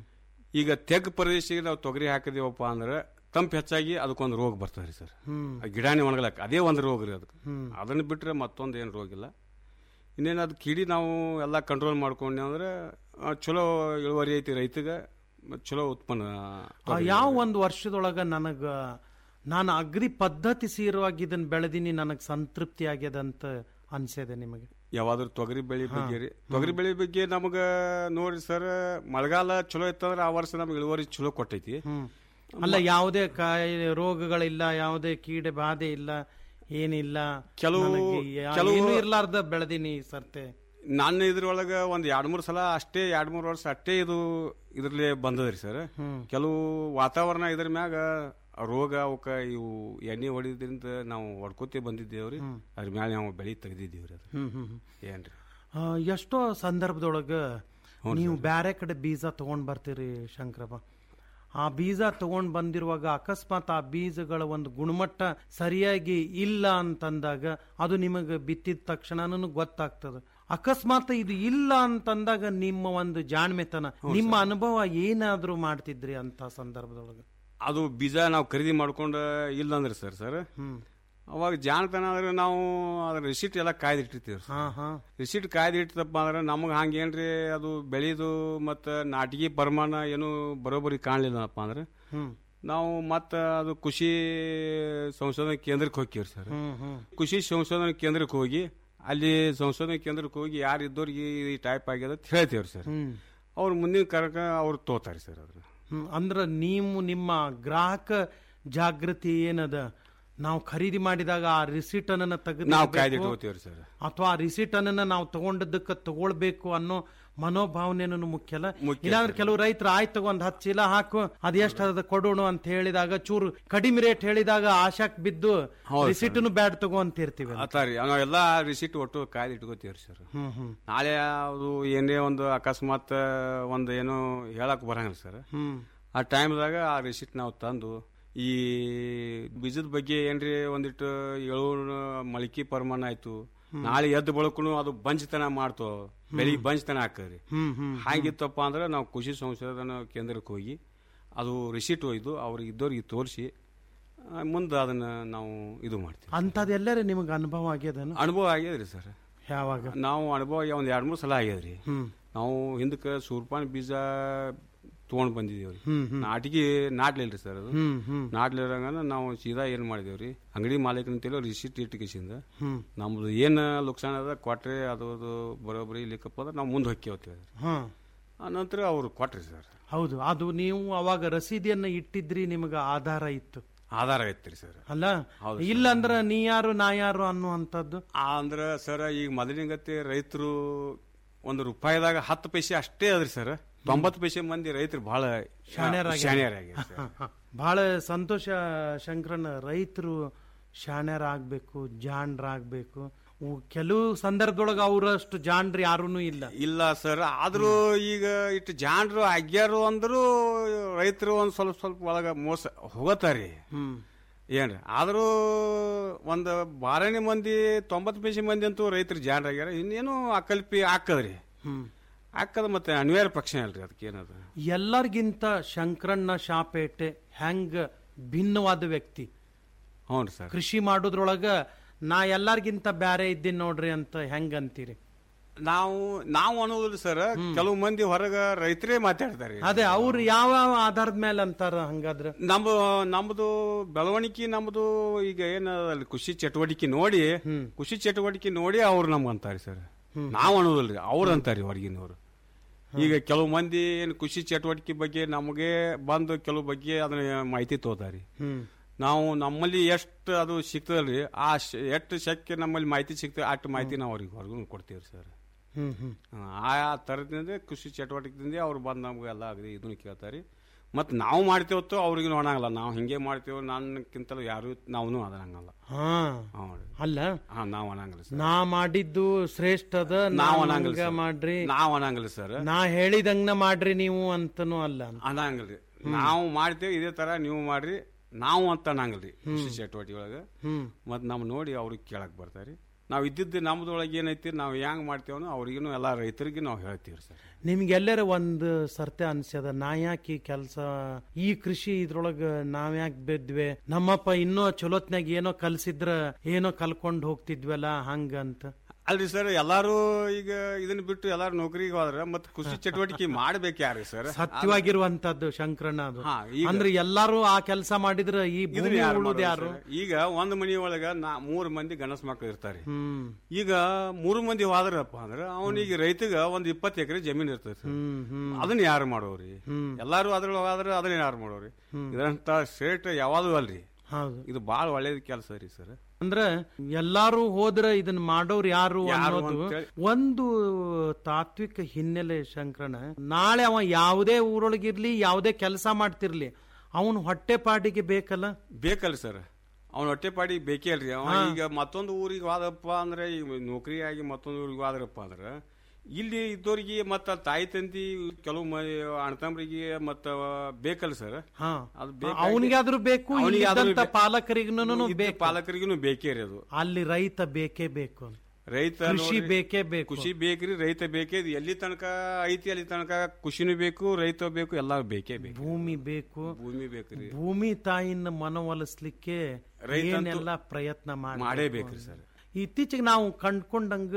ಈಗ ತೆಗ್ ಪ್ರದೇಶಕ್ಕೆ ನಾವು ತೊಗರಿ ಹಾಕಿದೀವಪ್ಪ ಅಂದ್ರೆ ತಂಪು ಹೆಚ್ಚಾಗಿ ಅದಕ್ಕೊಂದು ರೋಗ ಬರ್ತದೆ ಸರ್ ಹ್ಮ್. ಆ ಗಿಡಾನಿ ಒಣಗಲಕ್ಕ ಅದೇ ಒಂದು ರೋಗ ರೀ ಅದಕ್ಕೆ ಹ್ಮ್. ಅದನ್ನ ಬಿಟ್ರೆ ಮತ್ತೊಂದು ಏನು ರೋಗ ಇಲ್ಲ ಇನ್ನೇನು ಅದು ಕಿಡಿ ನಾವು ಎಲ್ಲ ಕಂಟ್ರೋಲ್ ಮಾಡ್ಕೊಂಡೆ ಅಂದ್ರೆ ಆ, ಚಲೋ ಇಳುವರಿ ಐತಿ ರೈತಗೆ ಮತ್ತ್ ಚಲೋ ಉತ್ಪನ್ನ ಆ ಯಾವ ಒಂದು ವರ್ಷದೊಳಗ ನನಗ ನಾನು ಅಗ್ರಿ ಪದ್ಧತಿ ಸೀರವಾಗಿ ಇದನ್ನ ಬೆಳೆದಿನಿ ನನಗೆ ಸಂತೃಪ್ತಿ ಆಗ್ಯದಂತ ಅನ್ಸಿದೆ ನಿಮಗೆ ಯಾವಾದ್ರೂ ತೊಗರಿ ಬೆಳೆ ಹಾ. ಬಗ್ಗೆ ರೀ ತೊಗರಿ ಬೆಳೆ ಬಗ್ಗೆ ನಮಗೆ ನೋಡ್ರಿ ಸರ್ ಮಳೆಗಾಲ ಚಲೋ ಇತ್ತಂದ್ರೆ ಆ ವರ್ಷ ನಮ್ಗೆ ಇಳುವರಿ ಚಲೋ ಕೊಟ್ಟೈತಿ ಅಲ್ಲ ಯಾವುದೇ ಕಾಯಿಲೆ ರೋಗಗಳಿಲ್ಲ ಯಾವುದೇ ಕೀಡೆ ಬಾಧೆ ಇಲ್ಲ ಏನಿಲ್ಲ ಕೆಲವು- ನನಗೆ ಯಾ- ಕೆಲವು- ಏನೂ ಇರ್ಲಾರ್ದ ಬೆಳೆದಿನಿ ಈ ಸರ್ತೆ ನಾನು ಇದ್ರೊಳಗೆ ಒಂದು ಎರಡು ಮೂರು ಸಲ ಅಷ್ಟೇ ಎರಡು ಮೂರು ವರ್ಷ ಅಷ್ಟೇ ಇದು ಇದ್ರಲ್ಲಿ ಬಂದದ್ರಿ ಸರ್ ಹ್ಮ್. ಕೆಲವು ವಾತಾವರಣ ಇದ್ರ ಮ್ಯಾಗ ರೋಗ ಅವಕ್ಕ ಇವು ಎಣ್ಣೆ ಹೊಡಿದ್ರಿಂದ ನಾವು ಹೊಡ್ಕೋತಿ ಬಂದಿದ್ದೇವ್ರಿ ಅದ್ರ ಮ್ಯಾಲೆ ನಾವು ಬೆಳೆ ತೆಗ್ದಿದ್ದೀವ್ರಿ ಅದು ಹ್ಮ್ ಹ್ಮ್ ಹ್ಮ್. ಏನ್ರಿ ಆ, ಎಷ್ಟೋ ಸಂದರ್ಭದೊಳಗ ನೀವು ಬ್ಯಾರೆ ಕಡೆ ಬೀಜ ತಗೊಂಡ್ ಬರ್ತೀರಿ ಶಂಕರಪ್ಪ ಆ ಬೀಜ ತಗೊಂಡ್ ಬಂದಿರುವಾಗ ಅಕಸ್ಮಾತ್ ಆ ಬೀಜಗಳ ಒಂದು ಗುಣಮಟ್ಟ ಸರಿಯಾಗಿ ಇಲ್ಲ ಅಂತಂದಾಗ ಅದು ನಿಮಗೆ ಬಿತ್ತಿದ ತಕ್ಷಣನೂ ಗೊತ್ತಾಗ್ತದ ಅಕಸ್ಮಾತ್ ಇದು ಇಲ್ಲ ಅಂತಂದಾಗ ನಿಮ್ಮ ಒಂದು ಜಾಣ್ಮೆತನ ನಿಮ್ಮ ಅನುಭವ ಏನಾದ್ರೂ ಮಾಡ್ತಿದ್ರಿ ಅಂತ ಸಂದರ್ಭದೊಳಗ ಅದು ಬೀಜ ನಾವು ಖರೀದಿ ಮಾಡ್ಕೊಂಡು ಇಲ್ಲ ಅಂದ್ರೆ ಸರ್ ಸರ್ ಹ್ಮ್ ಅವಾಗ ಜಾಣತನ ಅಂದ್ರೆ ನಾವು ಅದ್ರ ರಿಸಿಟ್ ಎಲ್ಲ ಕಾಯ್ದಿಟ್ಟಿರ್ತೀವಿ ಹಾ ಹಾ ರಿಸಿಟ್ ಕಾಯ್ದಿಟ್ಟದಪ್ಪ ಅಂದ್ರೆ ನಮಗೆ ಹಂಗೇನ್ರಿ ಅದು ಬೆಳೆದು ಮತ್ತು ನಾಟಿಗೆ ಪ್ರಮಾಣ ಏನು ಬರೋಬ್ಬರಿ ಕಾಣಲಿಲ್ಲಪ್ಪ ಅಂದ್ರೆ ಹ್ಮ್ ನಾವು ಮತ್ತೆ ಅದು ಕೃಷಿ ಸಂಶೋಧನಾ ಕೇಂದ್ರಕ್ಕೆ ಹೋಗ್ತೀವಿ ಸರ್ ಹ್ಮ್ ಹ್ಮ್ ಕೃಷಿ ಸಂಶೋಧನಾ ಕೇಂದ್ರಕ್ಕೆ ಹೋಗಿ ಅಲ್ಲಿ ಸಂಶೋಧನಾ ಕೇಂದ್ರಕ್ಕೆ ಹೋಗಿ ಯಾರು ಇದ್ದವ್ರಿಗೆ ಈ ಟೈಪ್ ಆಗ್ಯದ ಅಂತ ಹೇಳ್ತೀವ್ರಿ ಸರ್ ಹ್ಮ್ ಅವ್ರು ಮುಂದಿನ ಕರಕ ಅವ್ರು ತೋತಾರೆ ಸರ್ ಅದನ್ನ ಹ್ಮ್, ಅಂದ್ರ ನೀವು ನಿಮ್ಮ ಗ್ರಾಹಕ ಜಾಗೃತಿ ಏನದ ನಾವು ಖರೀದಿ ಮಾಡಿದಾಗ ಆ ರಿಸೀಟ್ ಅನ್ನ ತೆಗೆದು ನಾವು ಕಾಯ್ದೆ ಇಟ್ಕೋತೀವ್ರಿ ಸರ್ ಅಥವಾ ಆ ರಿಸೀಟ್ ಅನ್ನ ನಾವು ತಗೊಂಡದಕ್ಕೆ ತಗೊಳ್ಬೇಕು ಅನ್ನೋ ಮನೋಭಾವನೆನೂ ಮುಖ್ಯ ಅಲ್ಲ ಮುಖ್ಯ ಇಲ್ಲಾಂದ್ರೆ ಕೆಲವು ರೈತರು ಆಯ್ತು ಒಂದ್ ಹತ್ತು ಚೀಲ ಹಾಕು ಅದ್ ಎಷ್ಟು ಅದ ಕೊಡೋಣ ಅಂತ ಹೇಳಿದಾಗ ಚೂರು ಕಡಿಮೆ ರೇಟ್ ಹೇಳಿದಾಗ ಆಶಾಕ್ ಬಿದ್ದು ಹೌದು ರಿಸೀಟ್ನು ಬ್ಯಾಡ್ ತಗೋ ಅಂತಿರ್ತೀವಿ ಆತಾರಿ ನಾವೆಲ್ಲ ರಿಸಿಟ್ ಒಟ್ಟು ಕಾಯ್ದು ಇಟ್ಕೋತೀವ್ರಿ ಸರ್ ಹ್ಮ್ ಹ್ಮ್ ನಾಳೆ ಅದು ಏನೇ ಒಂದು ಅಕಸ್ಮಾತ್ ಒಂದು ಏನೋ ಹೇಳಕ್ ಬರಂಗಿಲ್ಲ ಸರ್ ಹ್ಮ್ ಆ ಟೈಮ್ದಾಗ ಆ ರಿಸಿಟ್ ನಾವು ತಂದು ಈ ಬೀಜದ ಬಗ್ಗೆ ಏನ್ರಿ ಒಂದಿಟ್ಟು ಏಳು ಮಳಿಕೆ ಪ್ರಮಾಣ ಆಯ್ತು ನಾಳೆ ಎದ್ದು ಬಳಕುನು ಅದು ಬಂಜ್ತನ ಮಾಡ್ತು ಬೆಳಿಗ್ಗೆ ಬಂಜ್ತನ ಹಾಕದ್ರಿ ಹ್ಮ್ ಹ್ಮ್ ಹಾಗಿತ್ತಪ್ಪ ಅಂದ್ರೆ ನಾವು ಕೃಷಿ ಸಂಶೋಧನಾ ಕೇಂದ್ರಕ್ಕೆ ಹೋಗಿ ಅದು ರಿಸಿಟ್ ಒಯ್ದು ಅವ್ರಿಗೆ ಇದ್ದವ್ರಿಗೆ ತೋರಿಸಿ ಮುಂದೆ ಅದನ್ನ ನಾವು ಇದು ಮಾಡ್ತೀವಿ ಅಂತದೆಲ್ಲರೇ ನಿಮಗೆ ಅನುಭವ ಆಗ್ಯದನು ಅನುಭವ ಆಗ್ಯದ್ರಿ ಸರ್ ಯಾವಾಗ ನಾವು ಅನುಭವ ಒಂದ್ ಎರಡ್ ಮೂರು ಸಲ ಆಗ್ಯದ್ರಿ ಹ್ಮ್ ನಾವು ಹಿಂದಕ್ಕೆ ಸೂರ್ಪಾನ್ ಬೀಜ ತೊಗೊಂಡ್ ಬಂದಿದೇವ್ರಿ ಹ್ಮ್ ಹ್ಮ್ ನಾಟಿಗೆ ನಾಟ್ಲಿಲ್ರಿ ಸರ್ ಅದು ಹ್ಮ್ ಹ್ಮ್ ನಾಟ್ಲಿರಂಗನ ನಾವು ಸೀದಾ ಏನ್ ಮಾಡಿದೇವ್ರಿ ಅಂಗಡಿ ಮಾಲೀಕನ ಅಂತೇಳಿ ರಿಸಿಟ್ ಇಟ್ಕೇಸಿಂದ ಹ್ಮ್ ನಮ್ದು ಏನ್ ಲುಕ್ಸಾನ್ ಅದ ಕೊಟ್ರೆ ಅದು ಅದು ಬರೋಬ್ಬರಿ ಇಲ್ಲಿಕಪ್ಪ ಅಂದ್ರೆ ನಾವು ಮುಂದೆ ಹೊಕ್ಕಿ ಹೋಗ್ತೀವಿ ಹಾ ಆ ನಂತರ ಅವ್ರು ಕೊಟ್ರಿ ಸರ್ ಹೌದು ಅದು ನೀವು ಅವಾಗ ರಸೀದಿಯನ್ನ ಇಟ್ಟಿದ್ರಿ ನಿಮಗೆ ಆಧಾರ ಇತ್ತು ಆಧಾರ ಐತ್ರಿ ಸರ್ ಅಲ್ಲ ಹೌದು ಇಲ್ಲಂದ್ರ ನೀ ಯಾರು ನಾ ಯಾರು ಅನ್ನುವಂಥದ್ದು ಅಂದ್ರ ಸರ್ ಈಗ ಮೊದಲಿನ ಗತಿ ರೈತರು ಒಂದು ರೂಪಾಯಿದಾಗ ಹತ್ತು ಪೈಸೆ ಅಷ್ಟೇ ಅದ್ರಿ ಸರ್ ತೊಂಬತ್ತು ಪೈಸೆ ಮಂದಿ ರೈತರು ಬಹಳ ಶಾಣ್ಯರಾಗ್ಯಾರ. ಶಾಣ್ಯರಾಗ್ಯಾರ ಸರ್. ಬಹಳ ಸಂತೋಷ ಶಂಕರಣ್ಣ ರೈತರು ಶಾಣ್ಯರಾಗಬೇಕು ಜಾಣರಾಗಬೇಕು ಕೆಲವು ಸಂದರ್ಭದೊಳಗೆ ಅವರಷ್ಟು ಜಾಣ್ರು ಯಾರೂ ಇಲ್ಲ ಇಲ್ಲ ಸರ್ ಆದ್ರೂ ಈಗ ಇಟ್ಟು ಜಾನ್ರು ಆಗ್ಯಾರು ಅಂದ್ರು ರೈತರು ಒಂದ್ ಸ್ವಲ್ಪ ಸ್ವಲ್ಪ ಒಳಗ ಮೋಸ ಹೋಗತಾರಿ ಹ್ಮ್ ಏನ್ರಿ ಆದ್ರೂ ಒಂದು ಬಾರನೇ ಮಂದಿ ತೊಂಬತ್ತು ಪೈಸೆ ಮಂದಿ ಅಂತೂ ರೈತರು ಜಾನ್ರಾಗ್ಯಾರ ಇನ್ನೇನು ಅಕಲ್ಪಿ ಹಾಕದ್ರಿ ಹ್ಮ್ ಹಾಕದ ಮತ್ತೆ ಅನಿವಾರ್ಯ ಪಕ್ಷ ಅಲ್ರಿ ಅದಕ್ಕೆ ಏನದ ಎಲ್ಲರಿಗಿಂತ ಶಂಕರಣ್ಣ ಶಾಪೇಟೆ ಹೆಂಗ ಭಿನ್ನವಾದ ವ್ಯಕ್ತಿ ಹ್ಞೂ ಸರ್ ಕೃಷಿ ಮಾಡೋದ್ರೊಳಗ ನಾ ಎಲ್ಲಾರ್ಗಿಂತ ಬ್ಯಾರೆ ಇದ್ದೀನಿ ನೋಡ್ರಿ ಅಂತ ಹೆಂಗ್ ಅಂತೀರಿ ನಾವು ನಾವು ಅನ್ನೋದಿಲ್ಲ ಸರ್ ಕೆಲವು ಮಂದಿ ಹೊರಗ ರೈತರೇ ಮಾತಾಡ್ತಾರೆ ಅದೇ ಅವ್ರು ಯಾವ ಆಧಾರದ ಮೇಲೆ ಅಂತಾರ ಹಂಗಾದ್ರ ನಮ್ಮ ನಮ್ದು ಬೆಳವಣಿಗೆ ನಮ್ದು ಈಗ ಏನ ಅಲ್ಲಿ ಕೃಷಿ ಚಟುವಟಿಕೆ ನೋಡಿ ಕೃಷಿ ಚಟುವಟಿಕೆ ನೋಡಿ ಅವ್ರು ನಮ್ಗೆ ಅಂತಾರೆ ಸರ್ ನಾವ್ ಅನ್ನೋದಿಲ್ರಿ ಅವ್ರು ಅಂತಾರೆ ಹೊರಗಿನವ್ರು ಈಗ ಕೆಲವು ಮಂದಿ ಏನ್ ಕೃಷಿ ಚಟುವಟಿಕೆ ಬಗ್ಗೆ ನಮಗೆ ಬಂದು ಕೆಲವು ಬಗ್ಗೆ ಅದನ್ನ ಮಾಹಿತಿ ತೋತಾರಿ ಹ್ಮ್ ನಾವು ನಮ್ಮಲ್ಲಿ ಎಷ್ಟು ಅದು ಸಿಗ್ತದಲ್ರಿ ಆ ಶ- ಎಷ್ಟು ಶಕ್ಯ ನಮ್ಮಲ್ಲಿ ಮಾಹಿತಿ ಸಿಗ್ತದೆ ಅಷ್ಟು ಮಾಹಿತಿ ನಾವು ಅವ್ರಿಗೆ ಹೊರಗೂ ಕೊಡ್ತೀವಿ ಸರ್ ಹ್ಮ್ ಹ್ಮ್ ಆ ಥರದಿಂದ ಕೃಷಿ ಚಟುವಟಿಕೆದಿಂದ ಅವ್ರು ಬಂದು ನಮಗೆಲ್ಲ ಅಗದಿ ಇದನ್ನ ಕೇಳ್ತಾರೆ ಮತ್ತು ನಾವು ಮಾಡ್ತೇವತ್ತು ಅವ್ರಿಗೆ ನೋಡಂಗಲ್ಲ ನಾವು ಹಿಂಗೆ ಮಾಡ್ತೇವೆ ನನ್ನಕ್ಕಿಂತಲೂ ಯಾರು ನಾವು ಅದಂಗಲ್ಲ ಹಾ ಹ್ಞೂ ಅಲ್ಲ ಹಾಂ ನಾವು ಅನ್ನಂಗಿಲ್ಲ ಸರ್ ನಾ ಮಾಡಿದ್ದು ಶ್ರೇಷ್ಠ ಅದ ನಾವು ನಾವ್ ಅನ್ನಂಗಿಲ್ಲ ಹಂಗ ಸರ್. ಮಾಡ್ರಿ ನಾವು ಅನ್ನಂಗಿಲ್ಲ ಸರ್ ನಾ ಹೇಳಿದಂಗನ ಮಾಡ್ರಿ ನೀವು ಅಂತನೂ ಅಲ್ಲ ಅನ್ನಂಗಿಲ್ರಿ ನಾವು ಮಾಡ್ತೇವೆ ಇದೇ ಥರ ನೀವು ಮಾಡ್ರಿ ನಾವು ಅಂತ ಅನ್ನಂಗಿಲ್ರಿ ಕೃಷಿ ಚಟುವಟಿಕೆ ಒಳಗೆ ಹ್ಮ್ ಮತ್ತು ನಮ್ಮ ನೋಡಿ ಅವ್ರಿಗೆ ಕೇಳಕ್ ಬರ್ತಾರೆ ನಾವು ಇದ್ದಿದ್ದು ನಮ್ದೊಳಗೆ ಏನೈತಿ ನಾವು ಹೆಂಗ್ ಮಾಡ್ತೇವೋ ಅವ್ರಿಗೂ ಎಲ್ಲ ರೈತರಿಗೆ ನಾವು ಹೇಳ್ತೀವಿ ಸರ್ ನಿಮ್ಗೆಲ್ಲರ ಒಂದು ಸರ್ತೆ ಅನ್ಸ್ಯದ ನಾ ಯಾಕೆ ಈ ಕೆಲಸ ಈ ಕೃಷಿ ಇದ್ರೊಳಗ ನಾವ್ ಯಾಕೆ ಬಿದ್ವಿ ನಮ್ಮಪ್ಪ ಇನ್ನೂ ಚಲೋತ್ನಾಗ ಏನೋ ಕಲ್ಸಿದ್ರ ಏನೋ ಕಲ್ಕೊಂಡ್ ಹೋಗ್ತಿದ್ವಲ್ಲ ಹಂಗಂತ ಅಲ್ರಿ ಸರ್ ಎಲ್ಲಾರು ಈಗ ಇದನ್ನ ಬಿಟ್ಟು ಎಲ್ಲಾರು ನೌಕರಿಗೆ ಹೋದ್ರ ಮತ್ತೆ ಕೃಷಿ ಚಟುವಟಿಕೆ ಮಾಡ್ಬೇಕು ಯಾರು ಸರ್ ಸತ್ಯವಾಗಿರುವಂತದ್ದು ಶಂಕರಣ್ಣ ಅದು ಹಾ, ಈಗ- ಅಂದ್ರೆ ಎಲ್ಲಾರು ಆ ಕೆಲಸ ಮಾಡಿದ್ರ ಈ ಇದನ್ನ ಭೂಮಿ ಯಾರು ಉಳುದ್ ಮಾಡೋದು ಯಾರು ಸರ್? ಈಗ ಒಂದ್ ಮನಿ ಒಳಗ ನಾ ಮೂರ್ ಮಂದಿ ಗಣಸ್ ಮಕ್ಳು ಇರ್ತಾರೆ ಹ್ಮ್ ಈಗ ಮೂರು ಮಂದಿ ಹೋದ್ರಪ್ಪ ಅಂದ್ರ ಅವನಿಗೆ ರೈತಗ ಒಂದ್ ಇಪ್ಪತ್ತು ಎಕರೆ ಜಮೀನ್ ಇರ್ತದೆ ಸರ್ ಹ್ಮ್ ಹ್ಮ್ ಅದನ್ನ ಯಾರು ಮಾಡೋರಿ ಎಲ್ಲಾರು ಅದ್ರೊಳಗೆ ಆದ್ರೆ ಅದನ್ನ ಯಾರು ಮಾಡೋರಿ ಇದ್ರಂತ ಸ್ಟೇಟ್ ಯಾವಾಗೂ ಅಲ್ರಿ ಹೌದು ಇದು ಬಾಳ ಒಳ್ಳೇದ್ ಕೆಲಸ ರೀ ಸರ್ ಅಂದ್ರ ಎಲ್ಲಾರು ಹೋದ್ರ ಇದನ್ನ ಮಾಡೋರು ಯಾರು ಯಾರು ಅನ್ನೋದು ಅಂತೇಳಿ. ಒಂದು ತಾತ್ವಿಕ ಹಿನ್ನೆಲೆ ಶಂಕರಣ ನಾಳೆ ಅವ ಯಾವುದೇ ಊರೊಳಗಿರ್ಲಿ ಯಾವುದೇ ಕೆಲಸ ಮಾಡ್ತಿರ್ಲಿ ಅವನು ಹೊಟ್ಟೆ ಪಾಟಿಗೆ ಬೇಕಲ್ಲ ಬೇಕಲ್ರಿ ಸರ್ ಅವ್ನ ಹೊಟ್ಟೆಪಾಡಿ ಬೇಕೇ ಅಲ್ರಿ ಅವ ಈಗ ಮತ್ತೊಂದು ಊರಿಗೆ ಹೋದಪ್ಪ ಅಂದ್ರೆ ಈಗ ನೌಕರಿ ಆಗಿ ಮತ್ತೊಂದು ಊರಿಗೆ ಹೋದ್ರಪ್ಪ ಅಂದ್ರೆ ಇಲ್ಲಿ ಇದ್ದವ್ರಿಗೆ ಮತ್ತ ತಾಯಿ ತಂದಿ ಕೆಲವು ಮ ಅಣ್ಣತಮ್ಮರಿಗೆ ಮತ್ತ ಬೇಕಲ್ಲ ಸರ್ ಹಾ ಅದು ಬೇಕಾಗಿ- ಅವನಿಗಾದ್ರೂ ಬೇಕು ಅವ್ನಿಗೆ ಆದ್ರೂ ಇಲ್ಲಿದ್ದಂತ ಬೇ- ಪಾಲಕರಿಗೂ ಇದ್ದ ಬೇಕು ಪಾಲಕರಿಗೂ ಬೇಕೇ ರೀ ಅದು ಅಲ್ಲಿ ರೈತ ಬೇಕೇ ಬೇಕು ರೈತ ಕೃಷಿ ನೋಡ್ರಿ, ಬೇಕೇ ಬೇಕು ಕೃಷಿ ಬೇಕ್ರಿ ರೈತ ಬೇಕೇ ಇದು ಎಲ್ಲಿ ತನಕ ಐತಿ ಅಲ್ಲಿ ತನಕ ಕೃಷಿನೂ ಬೇಕು ರೈತ ಬೇಕು ಎಲ್ಲ ಬೇಕೇ ಬೇಕು ಭೂಮಿ ಬೇಕು ಭೂಮಿ ಬೇಕ್ರಿ ಭೂಮಿ ತಾಯಿನ ಮನವೊಲಿಸ್ಲಿಕ್ಕೆ ರೈತಂತೂ ಏನೆಲ್ಲ ಪ್ರಯತ್ನ ಮಾಡಿ ಮಾಡೇಬೇಕ್ರಿ ಸರ್ ಇತ್ತೀಚೆಗೆ ನಾವು ಕಂಡ್ಕೊಂಡಂಗ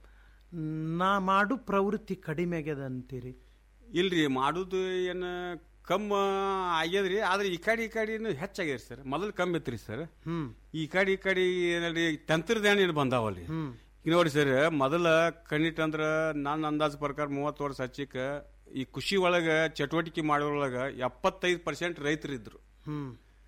ನಾ ಮಾಡು ಪ್ರವೃತ್ತಿ ಕಡಿಮೆ ಆಗ್ಯದ ಅಂತೀರಿ ಇಲ್ರಿ ಮಾಡುದು ಏನ ಕಮ್ಮ ಆಗ್ಯದ್ರಿ ಆದ್ರೆ ಈ ಕಡೆ ಈ ಕಡೆ ಹೆಚ್ಚಾಗ್ಯದ್ರಿ ಸರ್ ಮೊದಲು ಕಮ್ಮಿ ಇತ್ರಿ ಸರ್ ಹ್ಮ್ ಈ ಕಡೆ ಈ ಕಡೆ ಏನಲ್ರಿ ತಂತ್ರಜ್ಞಾನ ಏನು ಬಂದಾವಲ್ರಿ ಹ್ಮ್ ಈಗ ನೋಡಿ ಸರ್ ಮೊದಲ ಕಣ್ಣಿಟ್ ಅಂದ್ರ ನನ್ನ ಅಂದಾಜ್ ಪ್ರಕಾರ ಮೂವತ್ತು ವರ್ಷ ಹಚ್ಚಿಕ ಈ ಕೃಷಿ ಒಳಗ ಚಟುವಟಿಕೆ ಮಾಡೋದ್ರೊಳಗ ಎಪ್ಪತ್ತೈದು ಪರ್ಸೆಂಟ್ ರೈತರಿದ್ರು ಹ್ಮ್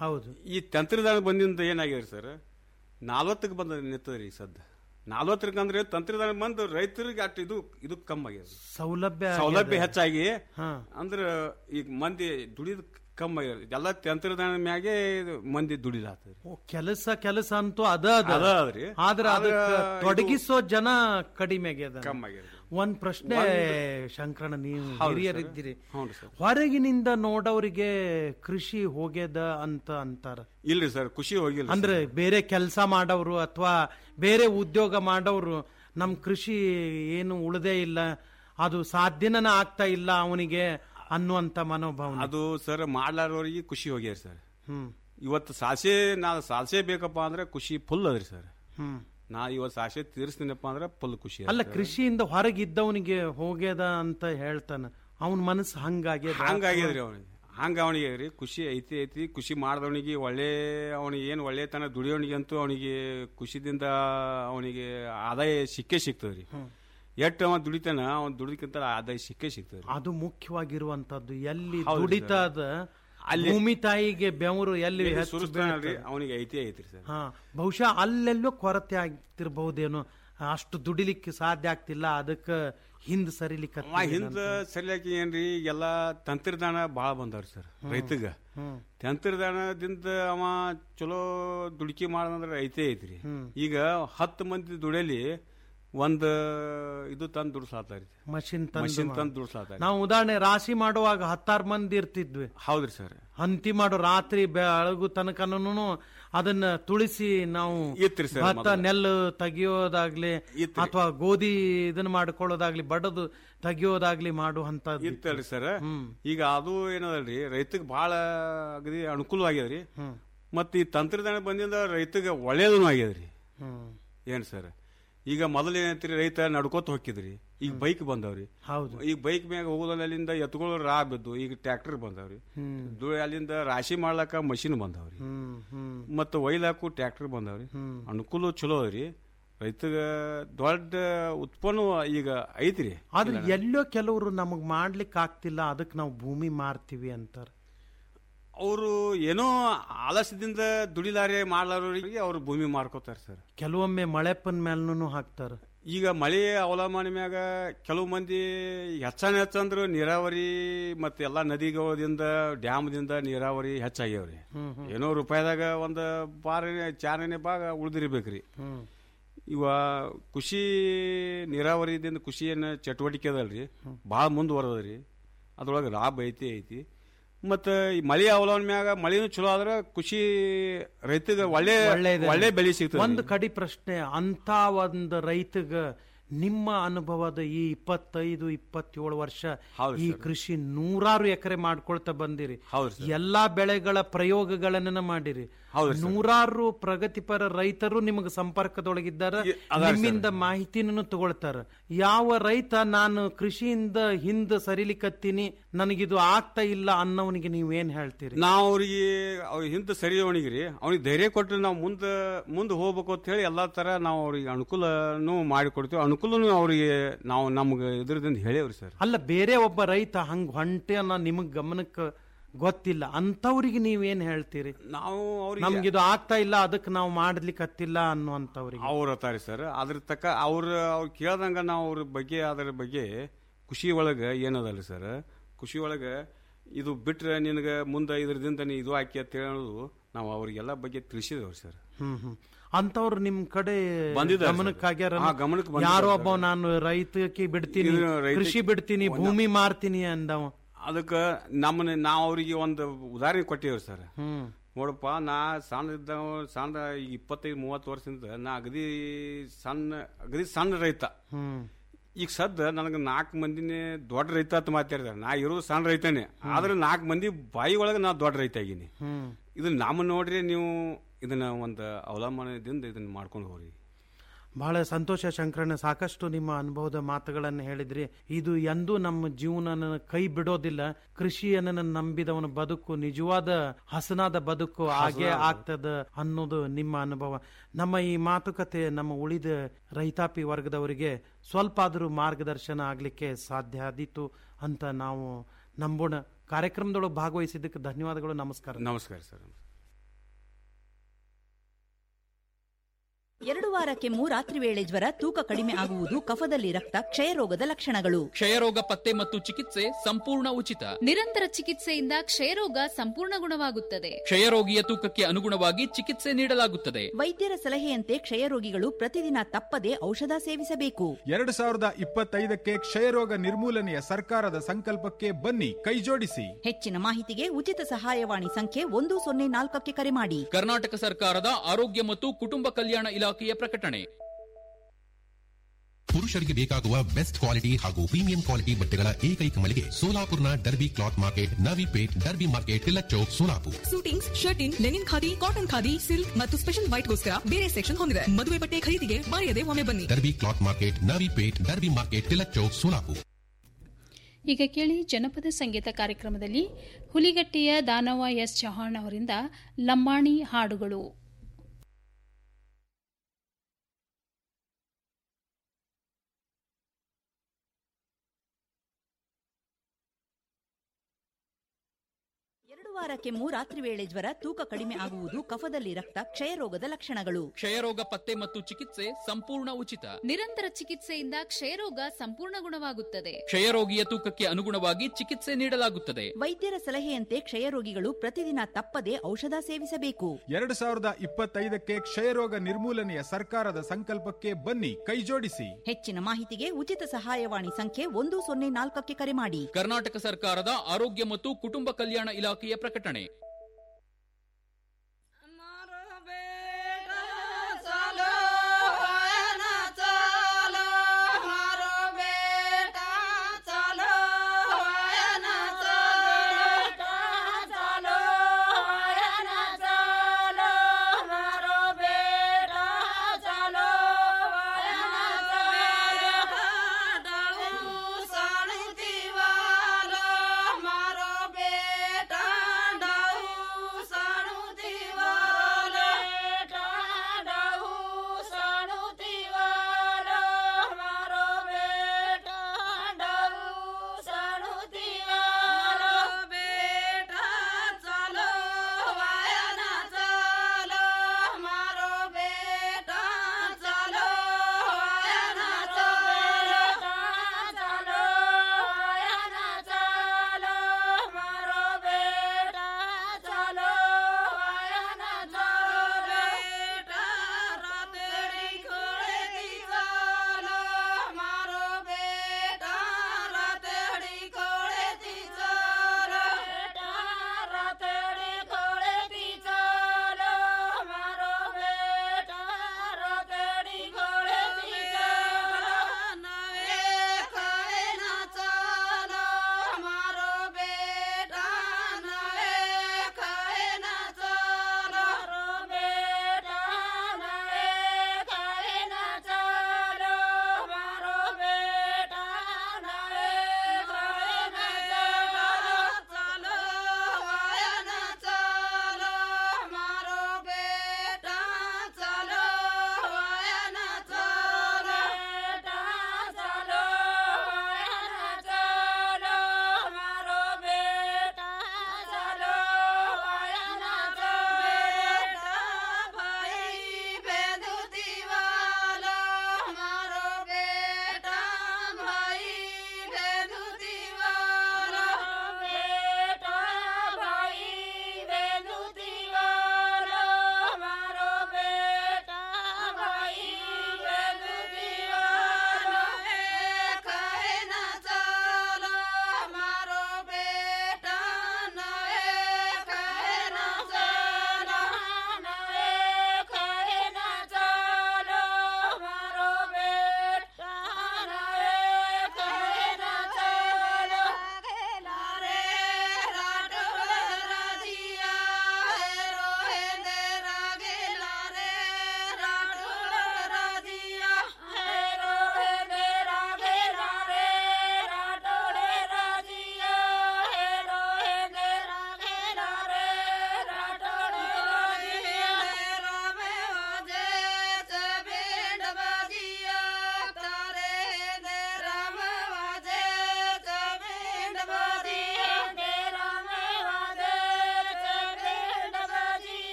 ಹೌದು ಈ ತಂತ್ರಜ್ಞಾನ ಬಂದಿಂದ ಏನಾಗ್ಯದ ಸರ್ ನಾಲ್ವತ್ತಕ್ಕೆ ಬಂದ ನಿಂತದ್ರಿ ಸದ್ದ ನಾಲ್ವತ್ತಕ್ಕೆ ಅಂದ್ರೆ ತಂತ್ರಜ್ಞಾನ ಬಂದು ರೈತರಿಗೆ ಅಷ್ಟು ಇದು ಇದು ಕಮ್ಮಿ ಆಗ್ಯದ ಸೌಲಭ್ಯ ಸೌಲಭ್ಯ ಆಗ್ಯದ. ಹೆಚ್ಚಾಗಿ ಹಾ. ಅಂದ್ರ ಈಗ ಮಂದಿ ದುಡಿದ ಕಮ್ಮಿ ಆಗ್ಯದ ಎಲ್ಲ ತಂತ್ರಜ್ಞಾನ ಮ್ಯಾಗೆ ಇದು ಮಂದಿ ದುಡಿದಾತದ್ರಿ ಓ, ಕೆಲಸ ಕೆಲಸ ಅಂತೂ ಅದ ಅದ ಅದ ಅದ್ರಿ. ಆದ್ರ ಆದ್ರ ಅದಕ್ಕ ಇದು- ತೊಡಗಿಸೋ ಜನ ಕಡಿಮೆ ಆಗ್ಯದ ಕಮ್ಮಿ ಆಗ್ಯದ. ಒಂದ್ ಪ್ರಶ್ನೆ ಒಂದ್- ಶಂಕರಣ್ಣ ನೀವು ಹೌದು ಹಿರಿಯರಿದ್ದೀರಿ ಸರ್. ಹೌದು ಸರ್. ಹೊರಗಿನಿಂದ ನೋಡೋರಿಗೆ ಕೃಷಿ ಹೋಗ್ಯದ ಅಂತ ಅಂತಾರ ಇಲ್ರಿ ಸರ್ ಖುಷಿ ಹೋಗಿಲ್ಲ ಅಂದ್ರೆ ಬೇರೆ ಕೆಲಸ ಮಾಡೋರು ಅಥವಾ ಬೇರೆ ಉದ್ಯೋಗ ಮಾಡೋರು ನಮ್ ಕೃಷಿ ಏನು ಉಳದೇ ಇಲ್ಲ ಅದು ಸಾಧ್ಯನ ಆಗ್ತಾ ಇಲ್ಲ ಅವನಿಗೆ ಅನ್ನುವಂತ ಮನೋಭಾವನೆ ಅದು ಸರ್ ಮಾಡ್ಲಾರವ್ರಿಗೆ ಖುಷಿ ಹೋಗ್ಯಾರ ಸರ್ ಹ್ಮ್ ಇವತ್ತು ಸಾಸೆ ನಾ ಸಾಸೆ ಬೇಕಪ್ಪ ಅಂದ್ರೆ ಖುಷಿ ಫುಲ್ ಅದ್ರಿ ಸರ್ ಹ್ಮ್ ನಾ ಇವತ್ತು ಸಾಸೆ ತೀರಿಸ್ತೀನಪ್ಪ ಅಂದ್ರೆ ಫುಲ್ ಖುಷಿ ಅಲ್ಲ ಅದ. ಕೃಷಿಯಿಂದ ಹೊರಗಿದ್ದವನಿಗೆ ಹೋಗ್ಯದ ಅಂತ ಹೇಳ್ತಾನ ಅವನ ಮನಸ್ಸು ಹಂಗಾಗ್ಯದ ಹಂಗಾಗ್ಯದ್ರಿ ಅವನಿಗೆ ಹಂಗ ಅವನಿಗೆ ರೀ ಖುಷಿ ಐತಿ ಐತಿ ಖುಷಿ ಮಾಡಿದವನಿಗೆ ಒಳ್ಳೆ ಅವನಿಗೆ ಏನು ಒಳ್ಳೆತನ ದುಡಿಯೋನಿಗೆ ಅಂತೂ ಅವನಿಗೆ ಖುಷಿದಿಂದ ಅವನಿಗೆ ಆದಾಯ ಸಿಕ್ಕೇ ಸಿಗ್ತದ್ರಿ ಎಷ್ಟು ಅವ ದುಡಿತಾನ ಅವ್ನು ದುಡಿದಕ್ಕಿಂತ ಆದಾಯ ಸಿಕ್ಕೇ ಸಿಗ್ತದ್ರಿ ಅದು ಮುಖ್ಯವಾಗಿರುವಂತದ್ದು ಎಲ್ಲಿ ಹೌದ್ರಿ ದುಡಿತದ ಅಲ್ಲಿ- ಭೂಮಿ ತಾಯಿಗೆ ಬೆವರು ಎಲ್ಲಿ ಎಲ್ಲಿ ಹೆಚ್ಚು ಸುರಿಸ್ತಾನಲ್ರಿ ಬೀಳ್ತದೆ. ಅವನಿಗೆ ಐತಿ ಐತ್ರಿ ಸರ್ ಹಾ ಬಹುಶಃ ಅಲ್ಲೆಲ್ಲೋ ಕೊರತೆ ಆಗ್ತಿರ್ಬಹುದೇನೋ ಅಷ್ಟು ದುಡಿಲಿಕ್ಕೆ ಸಾಧ್ಯ ಆಗ್ತಿಲ್ಲ ಅದಕ್ಕೆ ಹಿಂದ್ ಸರಿಲಿಕ್ಕೆ ಅವ ಹಿಂದ ಸರಿಯಾಗಿ ಏನ್ರಿ ಎಲ್ಲ ತಂತ್ರಜ್ಞಾನ ಭಾಳ ಬಂದವ್ರಿ ಸರ್ ರೈತಗ ಹ್ಮ್. ತಂತ್ರಜ್ಞಾನದಿಂದ ಅವ ಚಲೋ ದುಡುಕಿ ಮಾಡಂದ್ರೆ ಐತೆ ಐತ್ರಿ ಹ್ಮ್. ಈಗ ಹತ್ತು ಮಂದಿ ದುಡಿಯಲಿ ಒಂದ್ ಇದು ತಂದು ದುಡ್ಸಾತಾರಿ ಮಷಿನ್ ಮಷಿನ್ ತಂದು ತಂದು ದುಡ್ಸಾತಾರಿ ನಾವು ಉದಾಹರಣೆ ರಾಶಿ ಮಾಡುವಾಗ ಹತ್ತಾರು ಮಂದಿ ಇರ್ತಿದ್ವಿ ಹೌದ್ರಿ ಸರ್ ಹಂತಿ ಮಾಡೋ ರಾತ್ರಿ ಬೆಳಗು ತನಕನೂ ಅದನ್ನ ತುಳಿಸಿ ನಾವು ಇತ್ರಿ ಸರ್ ಭತ್ತ ಮೊದಲು. ನೆಲ್ಲು ತೆಗಿಯೋದಾಗ್ಲಿ ಇತ್ರಿ. ಅಥವಾ ಗೋಧಿ ಇದನ್ನ ಮಾಡ್ಕೊಳ್ಳೋದಾಗ್ಲಿ ಬಡದು ತೆಗಿಯೋದಾಗ್ಲಿ ಮಾಡುವಂತದ್ದು ಇತ್ತಲ್ರಿ ಸರ್ ಹ್ಮ್. ಈಗ ಅದು ಏನದಲ್ರಿ ರೈತಗ್ ಬಹಳ ಅಗದಿ ಅನುಕೂಲವಾಗ್ಯದ್ರಿ ಹ್ಮ್. ಮತ್ತ ಈ ತಂತ್ರಜ್ಞಾನ ಬಂದಿಂದ ರೈತಗೆ ಒಳ್ಳೇದೂ ಆಗ್ಯದ್ರಿ ಹ್ಮ್. ಏನ್ ಸರ್ ಈಗ ಮೊದಲು ಏನಂತೀರಿ ರೈತ ನಡ್ಕೋತ ಹೋಗಿದ್ರಿ ಈಗ ಬೈಕ್ ಬಂದವ್ರಿ ಹೌದು ಈಗ ಬೈಕ್ ಮ್ಯಾಗ ಹೋಗೋದಲ್ಲಿ ಅಲ್ಲಿಂದ ಎತ್ಕೊಳ್ಳೋ ರಾ ಬಿದ್ದು ಈಗ ಟ್ರ್ಯಾಕ್ಟರ್ ಬಂದವ್ರಿ ಹ್ಮ್. ದು- ಅಲ್ಲಿಂದ ರಾಶಿ ಮಾಡ್ಲಾಕ ಮಷಿನ್ ಬಂದವ್ರಿ ಹ್ಮ್ ಹ್ಮ್ ಮತ್ತು ಒಯ್ಲಾಕು ಟ್ರ್ಯಾಕ್ಟರ್ ಬಂದವ್ರಿ ಹ್ಮ್. ಅನುಕೂಲ ಚಲೋ ಅದ್ರಿ ರೈತಗ ದೊಡ್ಡ ಉತ್ಪನ್ನ ಈಗ ಐತ್ರಿ ಆದ್ರೆ ಎಲ್ಲೋ ಕೆಲವರು ನಮಗ್ ಮಾಡ್ಲಿಕ್ಕೆ ಆಗ್ತಿಲ್ಲ ಅದಕ್ಕೆ ನಾವು ಭೂಮಿ ಮಾರ್ತೀವಿ ಅಂತಾರ ಅವರು ಏನೋ ಆಲಸ್ಯದಿಂದ ದುಡಿಲಾರೆ ಮಾಡ್ಲಾರವ್ರಿಗೆ ಅವ್ರು ಭೂಮಿ ಮಾರ್ಕೋತಾರ ಸರ್ ಕೆಲವೊಮ್ಮೆ ಮಳೆಪ್ಪನ್ ಮೇಲ್ನೂ ಹಾಕ್ತಾರ ಈಗ ಮಳೆ ಅವಲಂಬನೆ ಮ್ಯಾಗ ಕೆಲವು ಮಂದಿ ಹೆಚ್ಚಾನ ಹೆಚ್ಚಂದ್ರು ನೀರಾವರಿ ಮತ್ತೆ ಎಲ್ಲಾ ನದಿಗಳಿಂದ ಡ್ಯಾಮ್ದಿಂದ ನೀರಾವರಿ ಹೆಚ್ಚಾಗ್ಯಾವ್ರಿ ಹ್ಮ್, ಹ್ಮ್. ಏನೋ ರೂಪಾಯಿದಾಗ ಒಂದು ಬಾರನೇ ಚಾರನೇ ಭಾಗ ಉಳಿದಿರ್ಬೇಕ್ರಿ ಹ್ಮ್ ಇವ ಕೃಷಿ ನೀರಾವರಿದಿಂದ ಕೃಷಿಯನ್ನ ಚಟುವಟಿಕೆ ಅದಲ್ರಿ ಭಾಳ ಮುಂದುವರೆದ್ರಿ ಅದ್ರೊಳಗೆ ಲಾಭ ಐತಿ ಐತಿ ಮತ್ತು ಈ ಮಳೆ ಅವಲಂಬನೆ ಮ್ಯಾಗ ಮಳೆನೂ ಚಲೋ ಆದ್ರೆ ಕೃಷಿ ರೈತಗೆ ಒಳ್ಳೆ ಒಳ್ಳೇದೇ. ಒಳ್ಳೆ ಬೆಳೆ ಸಿಗ್ತದೆ ಒಂದು ಕಡಿ ಪ್ರಶ್ನೆ ಅಂತ ಒಂದು ರೈತಗ ನಿಮ್ಮ ಅನುಭವದ ಈ ಇಪ್ಪತ್ತೈದು ಇಪ್ಪತ್ತೇಳು ವರ್ಷ ಹೌದು ಈ ಸರ್. ಕೃಷಿ ನೂರಾರು ಎಕರೆ ಮಾಡ್ಕೊಳ್ತಾ ಬಂದಿರಿ ಹೌದು ಸರ್. ಎಲ್ಲಾ ಬೆಳೆಗಳ ಪ್ರಯೋಗಗಳನ್ನ ಮಾಡಿರಿ ಹೌದು ಸರ್. ನೂರಾರು ಪ್ರಗತಿಪರ ರೈತರು ನಿಮಗೆ ಸಂಪರ್ಕದೊಳಗಿದ್ದಾರ ಇ- ಅದಾರ್ ಸರ್. ನಿಮ್ಮಿಂದ ಮಾಹಿತಿನೂ ತಗೊಳ್ತಾರ ಯಾವ ರೈತ ನಾನು ಕೃಷಿಯಿಂದ ಹಿಂದ ಸರಿಲಿಕತ್ತೀನಿ ನನಗಿದು ಆಗ್ತಾ ಇಲ್ಲ ಅನ್ನೋನಿಗೆ ನೀವೇನ್ ಹೇಳ್ತೀರಿ ನಾವು ಅವ್ರಿಗೆ ಅವ್ರ ಹಿಂದೆ ಸರಿಯವನಿಗೆ ಅವ್ನಿಗೆ ಧೈರ್ಯ ಕೊಟ್ಟು ನಾವು ಮುಂದೆ ಮುಂದೆ ಹೋಗ್ಬೇಕು ಅಂತ ಹೇಳಿ ಎಲ್ಲಾ ತರ ನಾವು ಅವ್ರಿಗೆ ಅನುಕೂಲನೂ ಮಾಡಿಕೊಡ್ತೀವಿ ಅನುಕೂಲನೂ ಅವ್ರಿಗೆ ನಾವು ನಮ್ಗೆ ಇದ್ರದಿಂದ ಹೇಳೇವ್ರಿ ಸರ್ ಅಲ್ಲ ಬೇರೆ ಒಬ್ಬ ರೈತ ಹಂಗ್ ಹೊಂಟೆ ಅನ್ನೋ ನಿಮಗ್ ಗಮನಕ್ಕೆ ಗೊತ್ತಿಲ್ಲ ಅಂತವ್ರಿಗೆ ನೀವೇನ್ ಹೇಳ್ತೀರಿ ನಾವು ಅವ್ರಿಗೆ ನಮ್ಗಿದು ಆಗ್ತಾ ಇಲ್ಲ ಅದಕ್ಕೆ ನಾವು ಮಾಡ್ಲಿಕ್ಕೆ ಹತ್ತಿಲ್ಲ ಅನ್ನುವಂಥವ್ರಿಗೆ ಅವ್ರ ಹತ್ತಾರಿ ಸರ್ ಅದ್ರ ತಕ್ಕ ಅವ್ರ ಅವ್ರು ಕೇಳ್ದಂಗ ನಾವು ಅವ್ರ ಬಗ್ಗೆ ಅದ್ರ ಬಗ್ಗೆ ಖುಷಿ ಒಳಗೆ ಏನದಲ್ಲ ಸರ್ ಖುಷಿ ಒಳಗೆ ಇದು ಬಿಟ್ರೆ ನಿನಗೆ ಮುಂದೆ ಇದ್ರದಿಂದ ನೀ ಇದು ಹಾಕಿ ಅಂತ ಹೇಳೋದು ನಾವು ಅವ್ರಿಗೆಲ್ಲ ಬಗ್ಗೆ ತಿಳಿಸಿದೇವ್ರಿ ಸರ್ ಹ್ಮ್ ಹ್ಮ್ ಅಂತವ್ರು ನಿಮ್ ಕಡೆ ಬಂದಿದ್ದಾರೆ ಸರ್. ಗಮನಕ್ಕೆ ಆಗ್ಯಾರ ಹಾ, ಗಮನಕ್ಕೆ ಬಂದಿದ್ದಾರೆ ಯಾರೋ ಸರ್. ಒಬ್ಬ ನಾನು ರೈತಕ್ಕೆ ಬಿಡ್ತೀನಿ ಇದು ರೈತಕ್ಕೆ- ಕೃಷಿ ಬಿಡ್ತೀನಿ ಒಂದು- ಭೂಮಿ ಮಾರ್ತೀನಿ ಅಂದವ ಅದಕ್ಕೆ ನಮ್ಮನ್ನ ನಾವು ಅವರಿಗೆ ಒಂದು ಉದಾಹರಣೆ ಕೊಟ್ಟಿವ್ರಿ ಸರ್ ಹ್ಮ್ ನೋಡಪ್ಪ ನಾ ಸಣ್ಣ ಇದ್ದ ಸಣ್ಣ ಈಗ ಇಪ್ಪತ್ತೈದು ಮೂವತ್ತು ವರ್ಷದಿಂದ ನಾ ಅಗದಿ ಸಣ್ಣ ಅಗದಿ ಸಣ್ಣ ರೈತ ಹ್ಮ್ ಈಗ ಸದ್ದ ನನಗೆ ನಾಲ್ಕು ಮಂದಿನೇ ದೊಡ್ಡ ರೈತ ಅಂತ ಮಾತಾಡಿದಾರೆ ನಾ ಇರೋದು ಸಣ್ಣ ರೈತನೇ ಆದ್ರೆ ನಾಲ್ಕು ಮಂದಿ ಬಾಯಿ ಒಳಗೆ ನಾ ದೊಡ್ಡ ರೈತ ಆಗೀನಿ ಹ್ಮ್ ಇದನ್ನ ನಮ್ಮ ನೋಡ್ರಿ ನೀವು ಇದನ್ನ ಒಂದು ಅವಲಂಬನದಿಂದ ಇದನ್ನ ಮಾಡ್ಕೊಂಡು ಹೋಗ್ರಿ ಬಹಳ ಸಂತೋಷ ಶಂಕರಣ್ಣ ಸಾಕಷ್ಟು ನಿಮ್ಮ ಅನುಭವದ ಮಾತುಗಳನ್ನು ಹೇಳಿದ್ರಿ ಇದು ಎಂದೂ ನಮ್ಮ ಜೀವನ ಕೈ ಬಿಡೋದಿಲ್ಲ ಕೃಷಿಯನ್ನು ನಂಬಿದವನ ಬದುಕು ನಿಜವಾದ ಹಸನಾದ ಬದುಕು ಹಾಗೆ ಆಗ್ತದ ಅನ್ನೋದು ನಿಮ್ಮ ಅನುಭವ ನಮ್ಮ ಈ ಮಾತುಕತೆ ನಮ್ಮ ಉಳಿದ ರೈತಾಪಿ ವರ್ಗದವರಿಗೆ ಸ್ವಲ್ಪ ಆದರೂ ಮಾರ್ಗದರ್ಶನ ಆಗಲಿಕ್ಕೆ ಸಾಧ್ಯ ಆದೀತು ಅಂತ ನಾವು ನಂಬೋಣ ಕಾರ್ಯಕ್ರಮದೊಳಗೆ ಭಾಗವಹಿಸಿದ್ದಕ್ಕೆ ಧನ್ಯವಾದಗಳು ನಮಸ್ಕಾರ ನಮಸ್ಕಾರ ಸರ್ ಎರಡು ವಾರಕ್ಕೆ ಮೂರಾತ್ರಿ ವೇಳೆ ಜ್ವರ ತೂಕ ಕಡಿಮೆ ಆಗುವುದು ಕಫದಲ್ಲಿ ರಕ್ತ ಕ್ಷಯರೋಗದ ಲಕ್ಷಣಗಳು ಕ್ಷಯರೋಗ ಪತ್ತೆ ಮತ್ತು ಚಿಕಿತ್ಸೆ ಸಂಪೂರ್ಣ ಉಚಿತ ನಿರಂತರ ಚಿಕಿತ್ಸೆಯಿಂದ ಕ್ಷಯರೋಗ ಸಂಪೂರ್ಣ ಗುಣವಾಗುತ್ತದೆ ಕ್ಷಯರೋಗಿಯ ತೂಕಕ್ಕೆ ಅನುಗುಣವಾಗಿ ಚಿಕಿತ್ಸೆ ನೀಡಲಾಗುತ್ತದೆ ವೈದ್ಯರ ಸಲಹೆಯಂತೆ ಕ್ಷಯರೋಗಿಗಳು ಪ್ರತಿದಿನ ತಪ್ಪದೆ ಔಷಧ ಸೇವಿಸಬೇಕು ಎರಡು ಸಾವಿರದ ಇಪ್ಪತ್ತೈದಕ್ಕೆ ಕ್ಷಯರೋಗ ನಿರ್ಮೂಲನೆಯ ಸರ್ಕಾರದ ಸಂಕಲ್ಪಕ್ಕೆ ಬನ್ನಿ ಕೈಜೋಡಿಸಿ ಹೆಚ್ಚಿನ ಮಾಹಿತಿಗೆ ಉಚಿತ ಸಹಾಯವಾಣಿ ಸಂಖ್ಯೆ ಒಂದು ಸೊನ್ನೆ ನಾಲ್ಕಕ್ಕೆ ಕರೆ ಮಾಡಿ ಕರ್ನಾಟಕ ಸರ್ಕಾರದ ಆರೋಗ್ಯ ಮತ್ತು ಕುಟುಂಬ ಕಲ್ಯಾಣ ಇಲಾಖೆಯ ಪ್ರಕಟಣೆ ಪುರುಷರಿಗೆ ಬೇಕಾಗುವ ಬೆಸ್ಟ್ ಕ್ವಾಲಿಟಿ ಹಾಗೂ ಪ್ರೀಮಿಯಂ ಕ್ವಾಲಿಟಿ ಬಟ್ಟೆಗಳ ಏಕೈಕ ಮಳಿಗೆ ಸೋಲಾಪುರ್ನ Derby cloth market Navipeth Derby market Tilak Chowk Solapur suitings shirting linen khadi cotton khadi silk ಮತ್ತು ಸ್ಪೆಷಲ್ ವೈಟ್ಗೋಸ್ಕರ ಬೇರೆ ಸೆಕ್ಷನ್ ಹೊಂದಿದೆ ಮದುವೆ ಬಟ್ಟೆ ಖರೀದಿಗೆ ಮರೆಯದೆ ಒಮ್ಮೆ ಬನ್ನಿ Derby cloth market Navipeth Derby market Tilak Chowk Solapur ಈಗ ಕೇಳಿ ಜನಪದ ಸಂಗೀತ ಕಾರ್ಯಕ್ರಮದಲ್ಲಿ ಹುಲಿಗಟ್ಟೆಯ ದಾನವ ಎಸ್ ಚೌಹಾಣ್ ಅವರಿಂದ ಲಂಬಾಣಿ ಹಾಡುಗಳು ಎರಡು ವಾರಕ್ಕೆ ಮೂರಾತ್ರಿ ವೇಳೆ ಜ್ವರ ತೂಕ ಕಡಿಮೆ ಆಗುವುದು ಕಫದಲ್ಲಿ ರಕ್ತ ಕ್ಷಯರೋಗದ ಲಕ್ಷಣಗಳು ಕ್ಷಯರೋಗ ಪತ್ತೆ ಮತ್ತು ಚಿಕಿತ್ಸೆ ಸಂಪೂರ್ಣ ಉಚಿತ ನಿರಂತರ ಚಿಕಿತ್ಸೆಯಿಂದ ಕ್ಷಯರೋಗ ಸಂಪೂರ್ಣ ಗುಣವಾಗುತ್ತದೆ ಕ್ಷಯರೋಗಿಯ ತೂಕಕ್ಕೆ ಅನುಗುಣವಾಗಿ ಚಿಕಿತ್ಸೆ ನೀಡಲಾಗುತ್ತದೆ ವೈದ್ಯರ ಸಲಹೆಯಂತೆ ಕ್ಷಯರೋಗಿಗಳು ಪ್ರತಿದಿನ ತಪ್ಪದೆ ಔಷಧ ಸೇವಿಸಬೇಕು ಎರಡು ಸಾವಿರದ ಇಪ್ಪತ್ತೈದಕ್ಕೆ ಕ್ಷಯರೋಗ ನಿರ್ಮೂಲನೆಯ ಸರ್ಕಾರದ ಸಂಕಲ್ಪಕ್ಕೆ ಬನ್ನಿ ಕೈಜೋಡಿಸಿ ಹೆಚ್ಚಿನ ಮಾಹಿತಿಗೆ ಉಚಿತ ಸಹಾಯವಾಣಿ ಸಂಖ್ಯೆ ಒಂದು ಸೊನ್ನೆ ನಾಲ್ಕಕ್ಕೆ ಕರೆ ಮಾಡಿ ಕರ್ನಾಟಕ ಸರ್ಕಾರದ ಆರೋಗ್ಯ ಮತ್ತು ಕುಟುಂಬ ಕಲ್ಯಾಣ ಇಲಾಖೆಯ ಪ್ರಕಟಣೆ ಮಾರೋ ಬೇಟ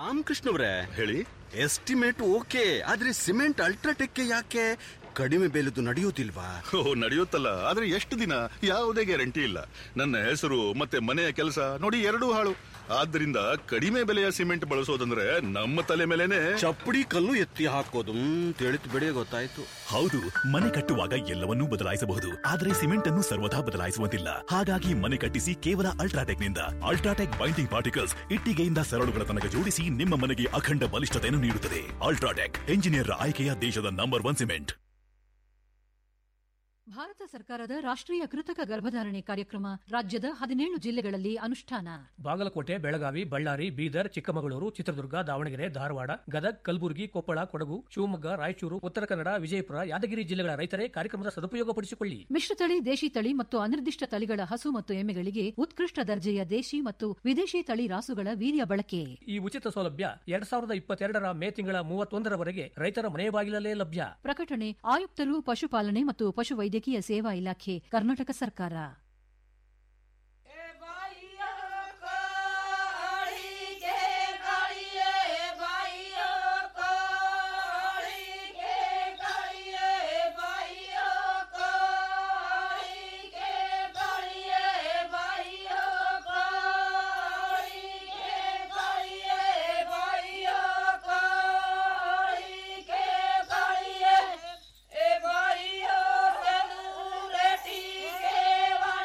ರಾಮಕೃಷ್ಣ ಅವರೇ ಹೇಳಿ ಎಸ್ಟಿಮೇಟ್ ಓಕೆ ಆದ್ರೆ ಸಿಮೆಂಟ್ ಅಲ್ಟ್ರಾಟೆಕ್ ಯಾಕೆ ಕಡಿಮೆ ಬೆಲೆದು ನಡೆಯೋದಿಲ್ವಾ ಓ ನಡೆಯುತ್ತಲ್ಲ ಆದ್ರೆ ಎಷ್ಟು ದಿನ ಯಾವುದೇ ಗ್ಯಾರಂಟಿ ಇಲ್ಲ ನನ್ನ ಹೆಸರು ಮತ್ತೆ ಮನೆಯ ಕೆಲಸ ನೋಡಿ ಎರಡೂ ಹಾಳು ಆದ್ರಿಂದ ಕಡಿಮೆ ಬೆಲೆಯ ಸಿಮೆಂಟ್ ಬಳಸೋದಂದ್ರೆ ನಮ್ಮ ತಲೆ ಮೇಲೆನೆ ಚಪ್ಪಡಿ ಕಲ್ಲು ಎತ್ತಿ ಹಾಕೋದು ತಿಳಿತು ಬಿಡಿ ಗೊತ್ತಾಯ್ತು ಹೌದು ಮನೆ ಕಟ್ಟುವಾಗ ಎಲ್ಲವನ್ನೂ ಬದಲಾಯಿಸಬಹುದು ಆದರೆ ಸಿಮೆಂಟ್ ಅನ್ನು ಸರ್ವದಾ ಬದಲಾಯಿಸುವಂತಿಲ್ಲ ಹಾಗಾಗಿ ಮನೆ ಕಟ್ಟಿಸಿ ಕೇವಲ ಅಲ್ಟ್ರಾಟೆಕ್ ನಿಂದ ಅಲ್ಟ್ರಾಟೆಕ್ ಬೈಂಡಿಂಗ್ ಪಾರ್ಟಿಕಲ್ಸ್ ಇಟ್ಟಿಗೆಯಿಂದ ಸರಳುಗಳ ತನಕ ಜೋಡಿಸಿ ನಿಮ್ಮ ಮನೆಗೆ ಅಖಂಡ ಬಲಿಷ್ಠತೆಯನ್ನು ನೀಡುತ್ತದೆ ಅಲ್ಟ್ರಾಟೆಕ್ ಎಂಜಿನಿಯರ್ ಆಯ್ಕೆಯ ದೇಶದ ನಂಬರ್ ಒನ್ ಸಿಮೆಂಟ್ ಭಾರತ ಸರ್ಕಾರದ ರಾಷ್ಟ್ರೀಯ ಕೃತಕ ಗರ್ಭಧಾರಣೆ ಕಾರ್ಯಕ್ರಮ ರಾಜ್ಯದ ಹದಿನೇಳು ಜಿಲ್ಲೆಗಳಲ್ಲಿ ಅನುಷ್ಠಾನ ಬಾಗಲಕೋಟೆ ಬೆಳಗಾವಿ ಬಳ್ಳಾರಿ ಬೀದರ್ ಚಿಕ್ಕಮಗಳೂರು ಚಿತ್ರದುರ್ಗ ದಾವಣಗೆರೆ ಧಾರವಾಡ ಗದಗ್ ಕಲಬುರಗಿ ಕೊಪ್ಪಳ ಕೊಡಗು ಶಿವಮೊಗ್ಗ ರಾಯಚೂರು ಉತ್ತರ ಕನ್ನಡ ವಿಜಯಪುರ ಯಾದಗಿರಿ ಜಿಲ್ಲೆಗಳ ರೈತರೇ ಕಾರ್ಯಕ್ರಮದ ಸದುಪಯೋಗಪಡಿಸಿಕೊಳ್ಳಿ ಮಿಶ್ರತಳಿ ದೇಶಿ ತಳಿ ಮತ್ತು ಅನಿರ್ದಿಷ್ಟ ತಳಿಗಳ ಹಸು ಮತ್ತು ಎಮ್ಮೆಗಳಿಗೆ ಉತ್ಕೃಷ್ಟ ದರ್ಜೆಯ ದೇಶಿ ಮತ್ತು ವಿದೇಶಿ ತಳಿ ರಾಸುಗಳ ವೀರ್ಯ ಬಳಕೆ ಈ ಉಚಿತ ಸೌಲಭ್ಯ ಎರಡ್ ಸಾವಿರದ ಇಪ್ಪತ್ತೆರಡರ ಮೇ ತಿಂಗಳ ಮೂವತ್ತೊಂದರವರೆಗೆ ರೈತರ ಮನೆ ಬಾಗಿಲಲ್ಲೇ ಲಭ್ಯ ಪ್ರಕಟಣೆ ಆಯುಕ್ತರು ಪಶುಪಾಲನೆ ಮತ್ತು ಪಶುವೈದ್ಯಕೀಯ ಸೇವಾ ಇಲಾಖೆ ಕರ್ನಾಟಕ ಸರ್ಕಾರ ए भाइयों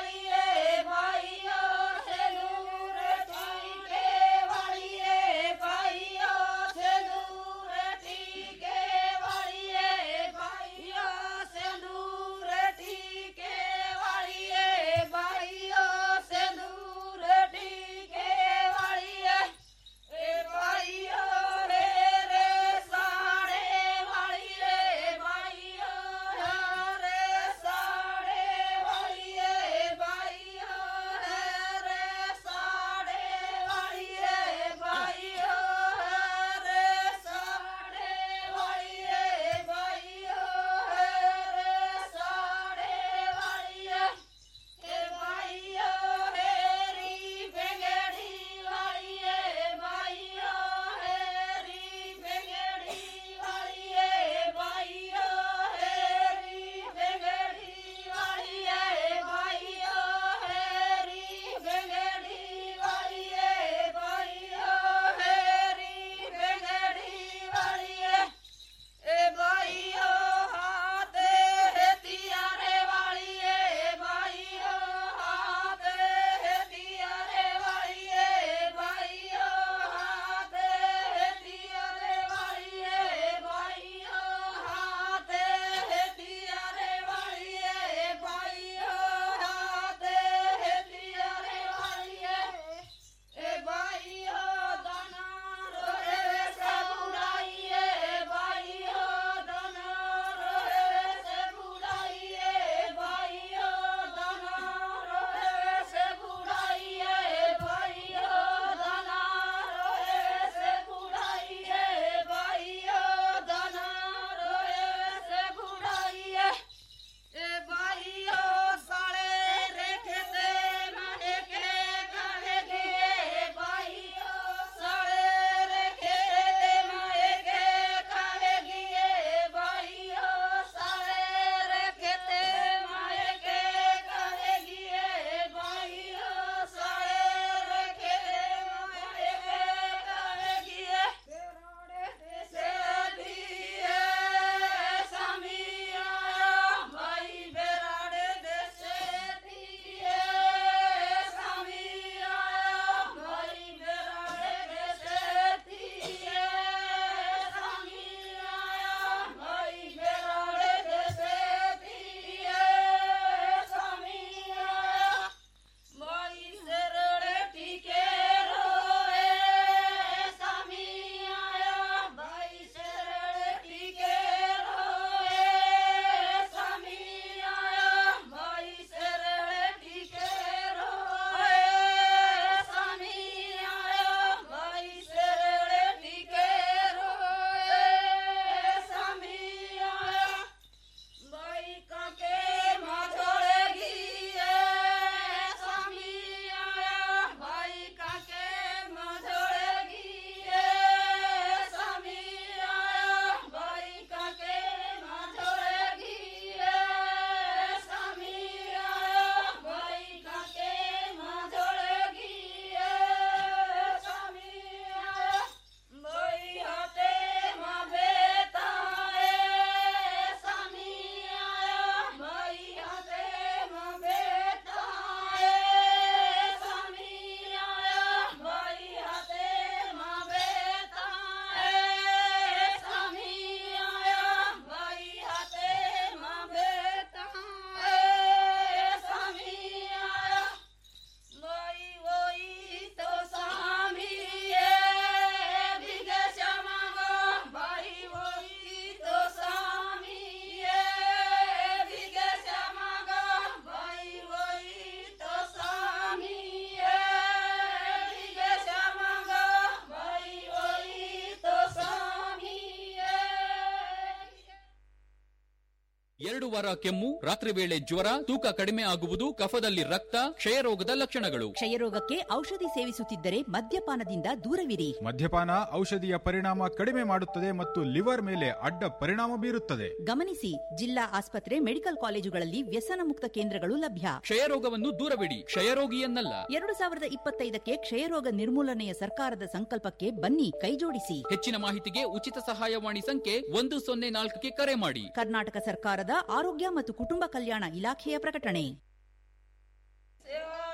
ಎರಡು ವಾರ ಕೆಮ್ಮು ರಾತ್ರಿ ವೇಳೆ ಜ್ವರ ತೂಕ ಕಡಿಮೆ ಆಗುವುದು ಕಫದಲ್ಲಿ ರಕ್ತ ಕ್ಷಯರೋಗದ ಲಕ್ಷಣಗಳು ಕ್ಷಯರೋಗಕ್ಕೆ ಔಷಧಿ ಸೇವಿಸುತ್ತಿದ್ದರೆ ಮದ್ಯಪಾನದಿಂದ ದೂರವಿರಿ ಮದ್ಯಪಾನ ಔಷಧಿಯ ಪರಿಣಾಮ ಕಡಿಮೆ ಮಾಡುತ್ತದೆ ಮತ್ತು ಲಿವರ್ ಮೇಲೆ ಅಡ್ಡ ಪರಿಣಾಮ ಬೀರುತ್ತದೆ ಗಮನಿಸಿ ಜಿಲ್ಲಾ ಆಸ್ಪತ್ರೆ ಮೆಡಿಕಲ್ ಕಾಲೇಜುಗಳಲ್ಲಿ ವ್ಯಸನ ಮುಕ್ತ ಕೇಂದ್ರಗಳು ಲಭ್ಯ ಕ್ಷಯರೋಗವನ್ನು ದೂರವಿಡಿ ಕ್ಷಯರೋಗಿಯನ್ನಲ್ಲ ಎರಡು ಸಾವಿರದ ಇಪ್ಪತ್ತೈದಕ್ಕೆ ಕ್ಷಯರೋಗ ನಿರ್ಮೂಲನೆಯ ಸರ್ಕಾರದ ಸಂಕಲ್ಪಕ್ಕೆ ಬನ್ನಿ ಕೈಜೋಡಿಸಿ ಹೆಚ್ಚಿನ ಮಾಹಿತಿಗೆ ಉಚಿತ ಸಹಾಯವಾಣಿ ಸಂಖ್ಯೆ ಒಂದು ಸೊನ್ನೆ ನಾಲ್ಕಕ್ಕೆ ಕರೆ ಮಾಡಿ ಕರ್ನಾಟಕ ಸರ್ಕಾರದ ಆರೋಗ್ಯ ಮತ್ತು ಕುಟುಂಬ ಕಲ್ಯಾಣ ಇಲಾಖೆಯ ಪ್ರಕಟಣೆ ಸೇವಾ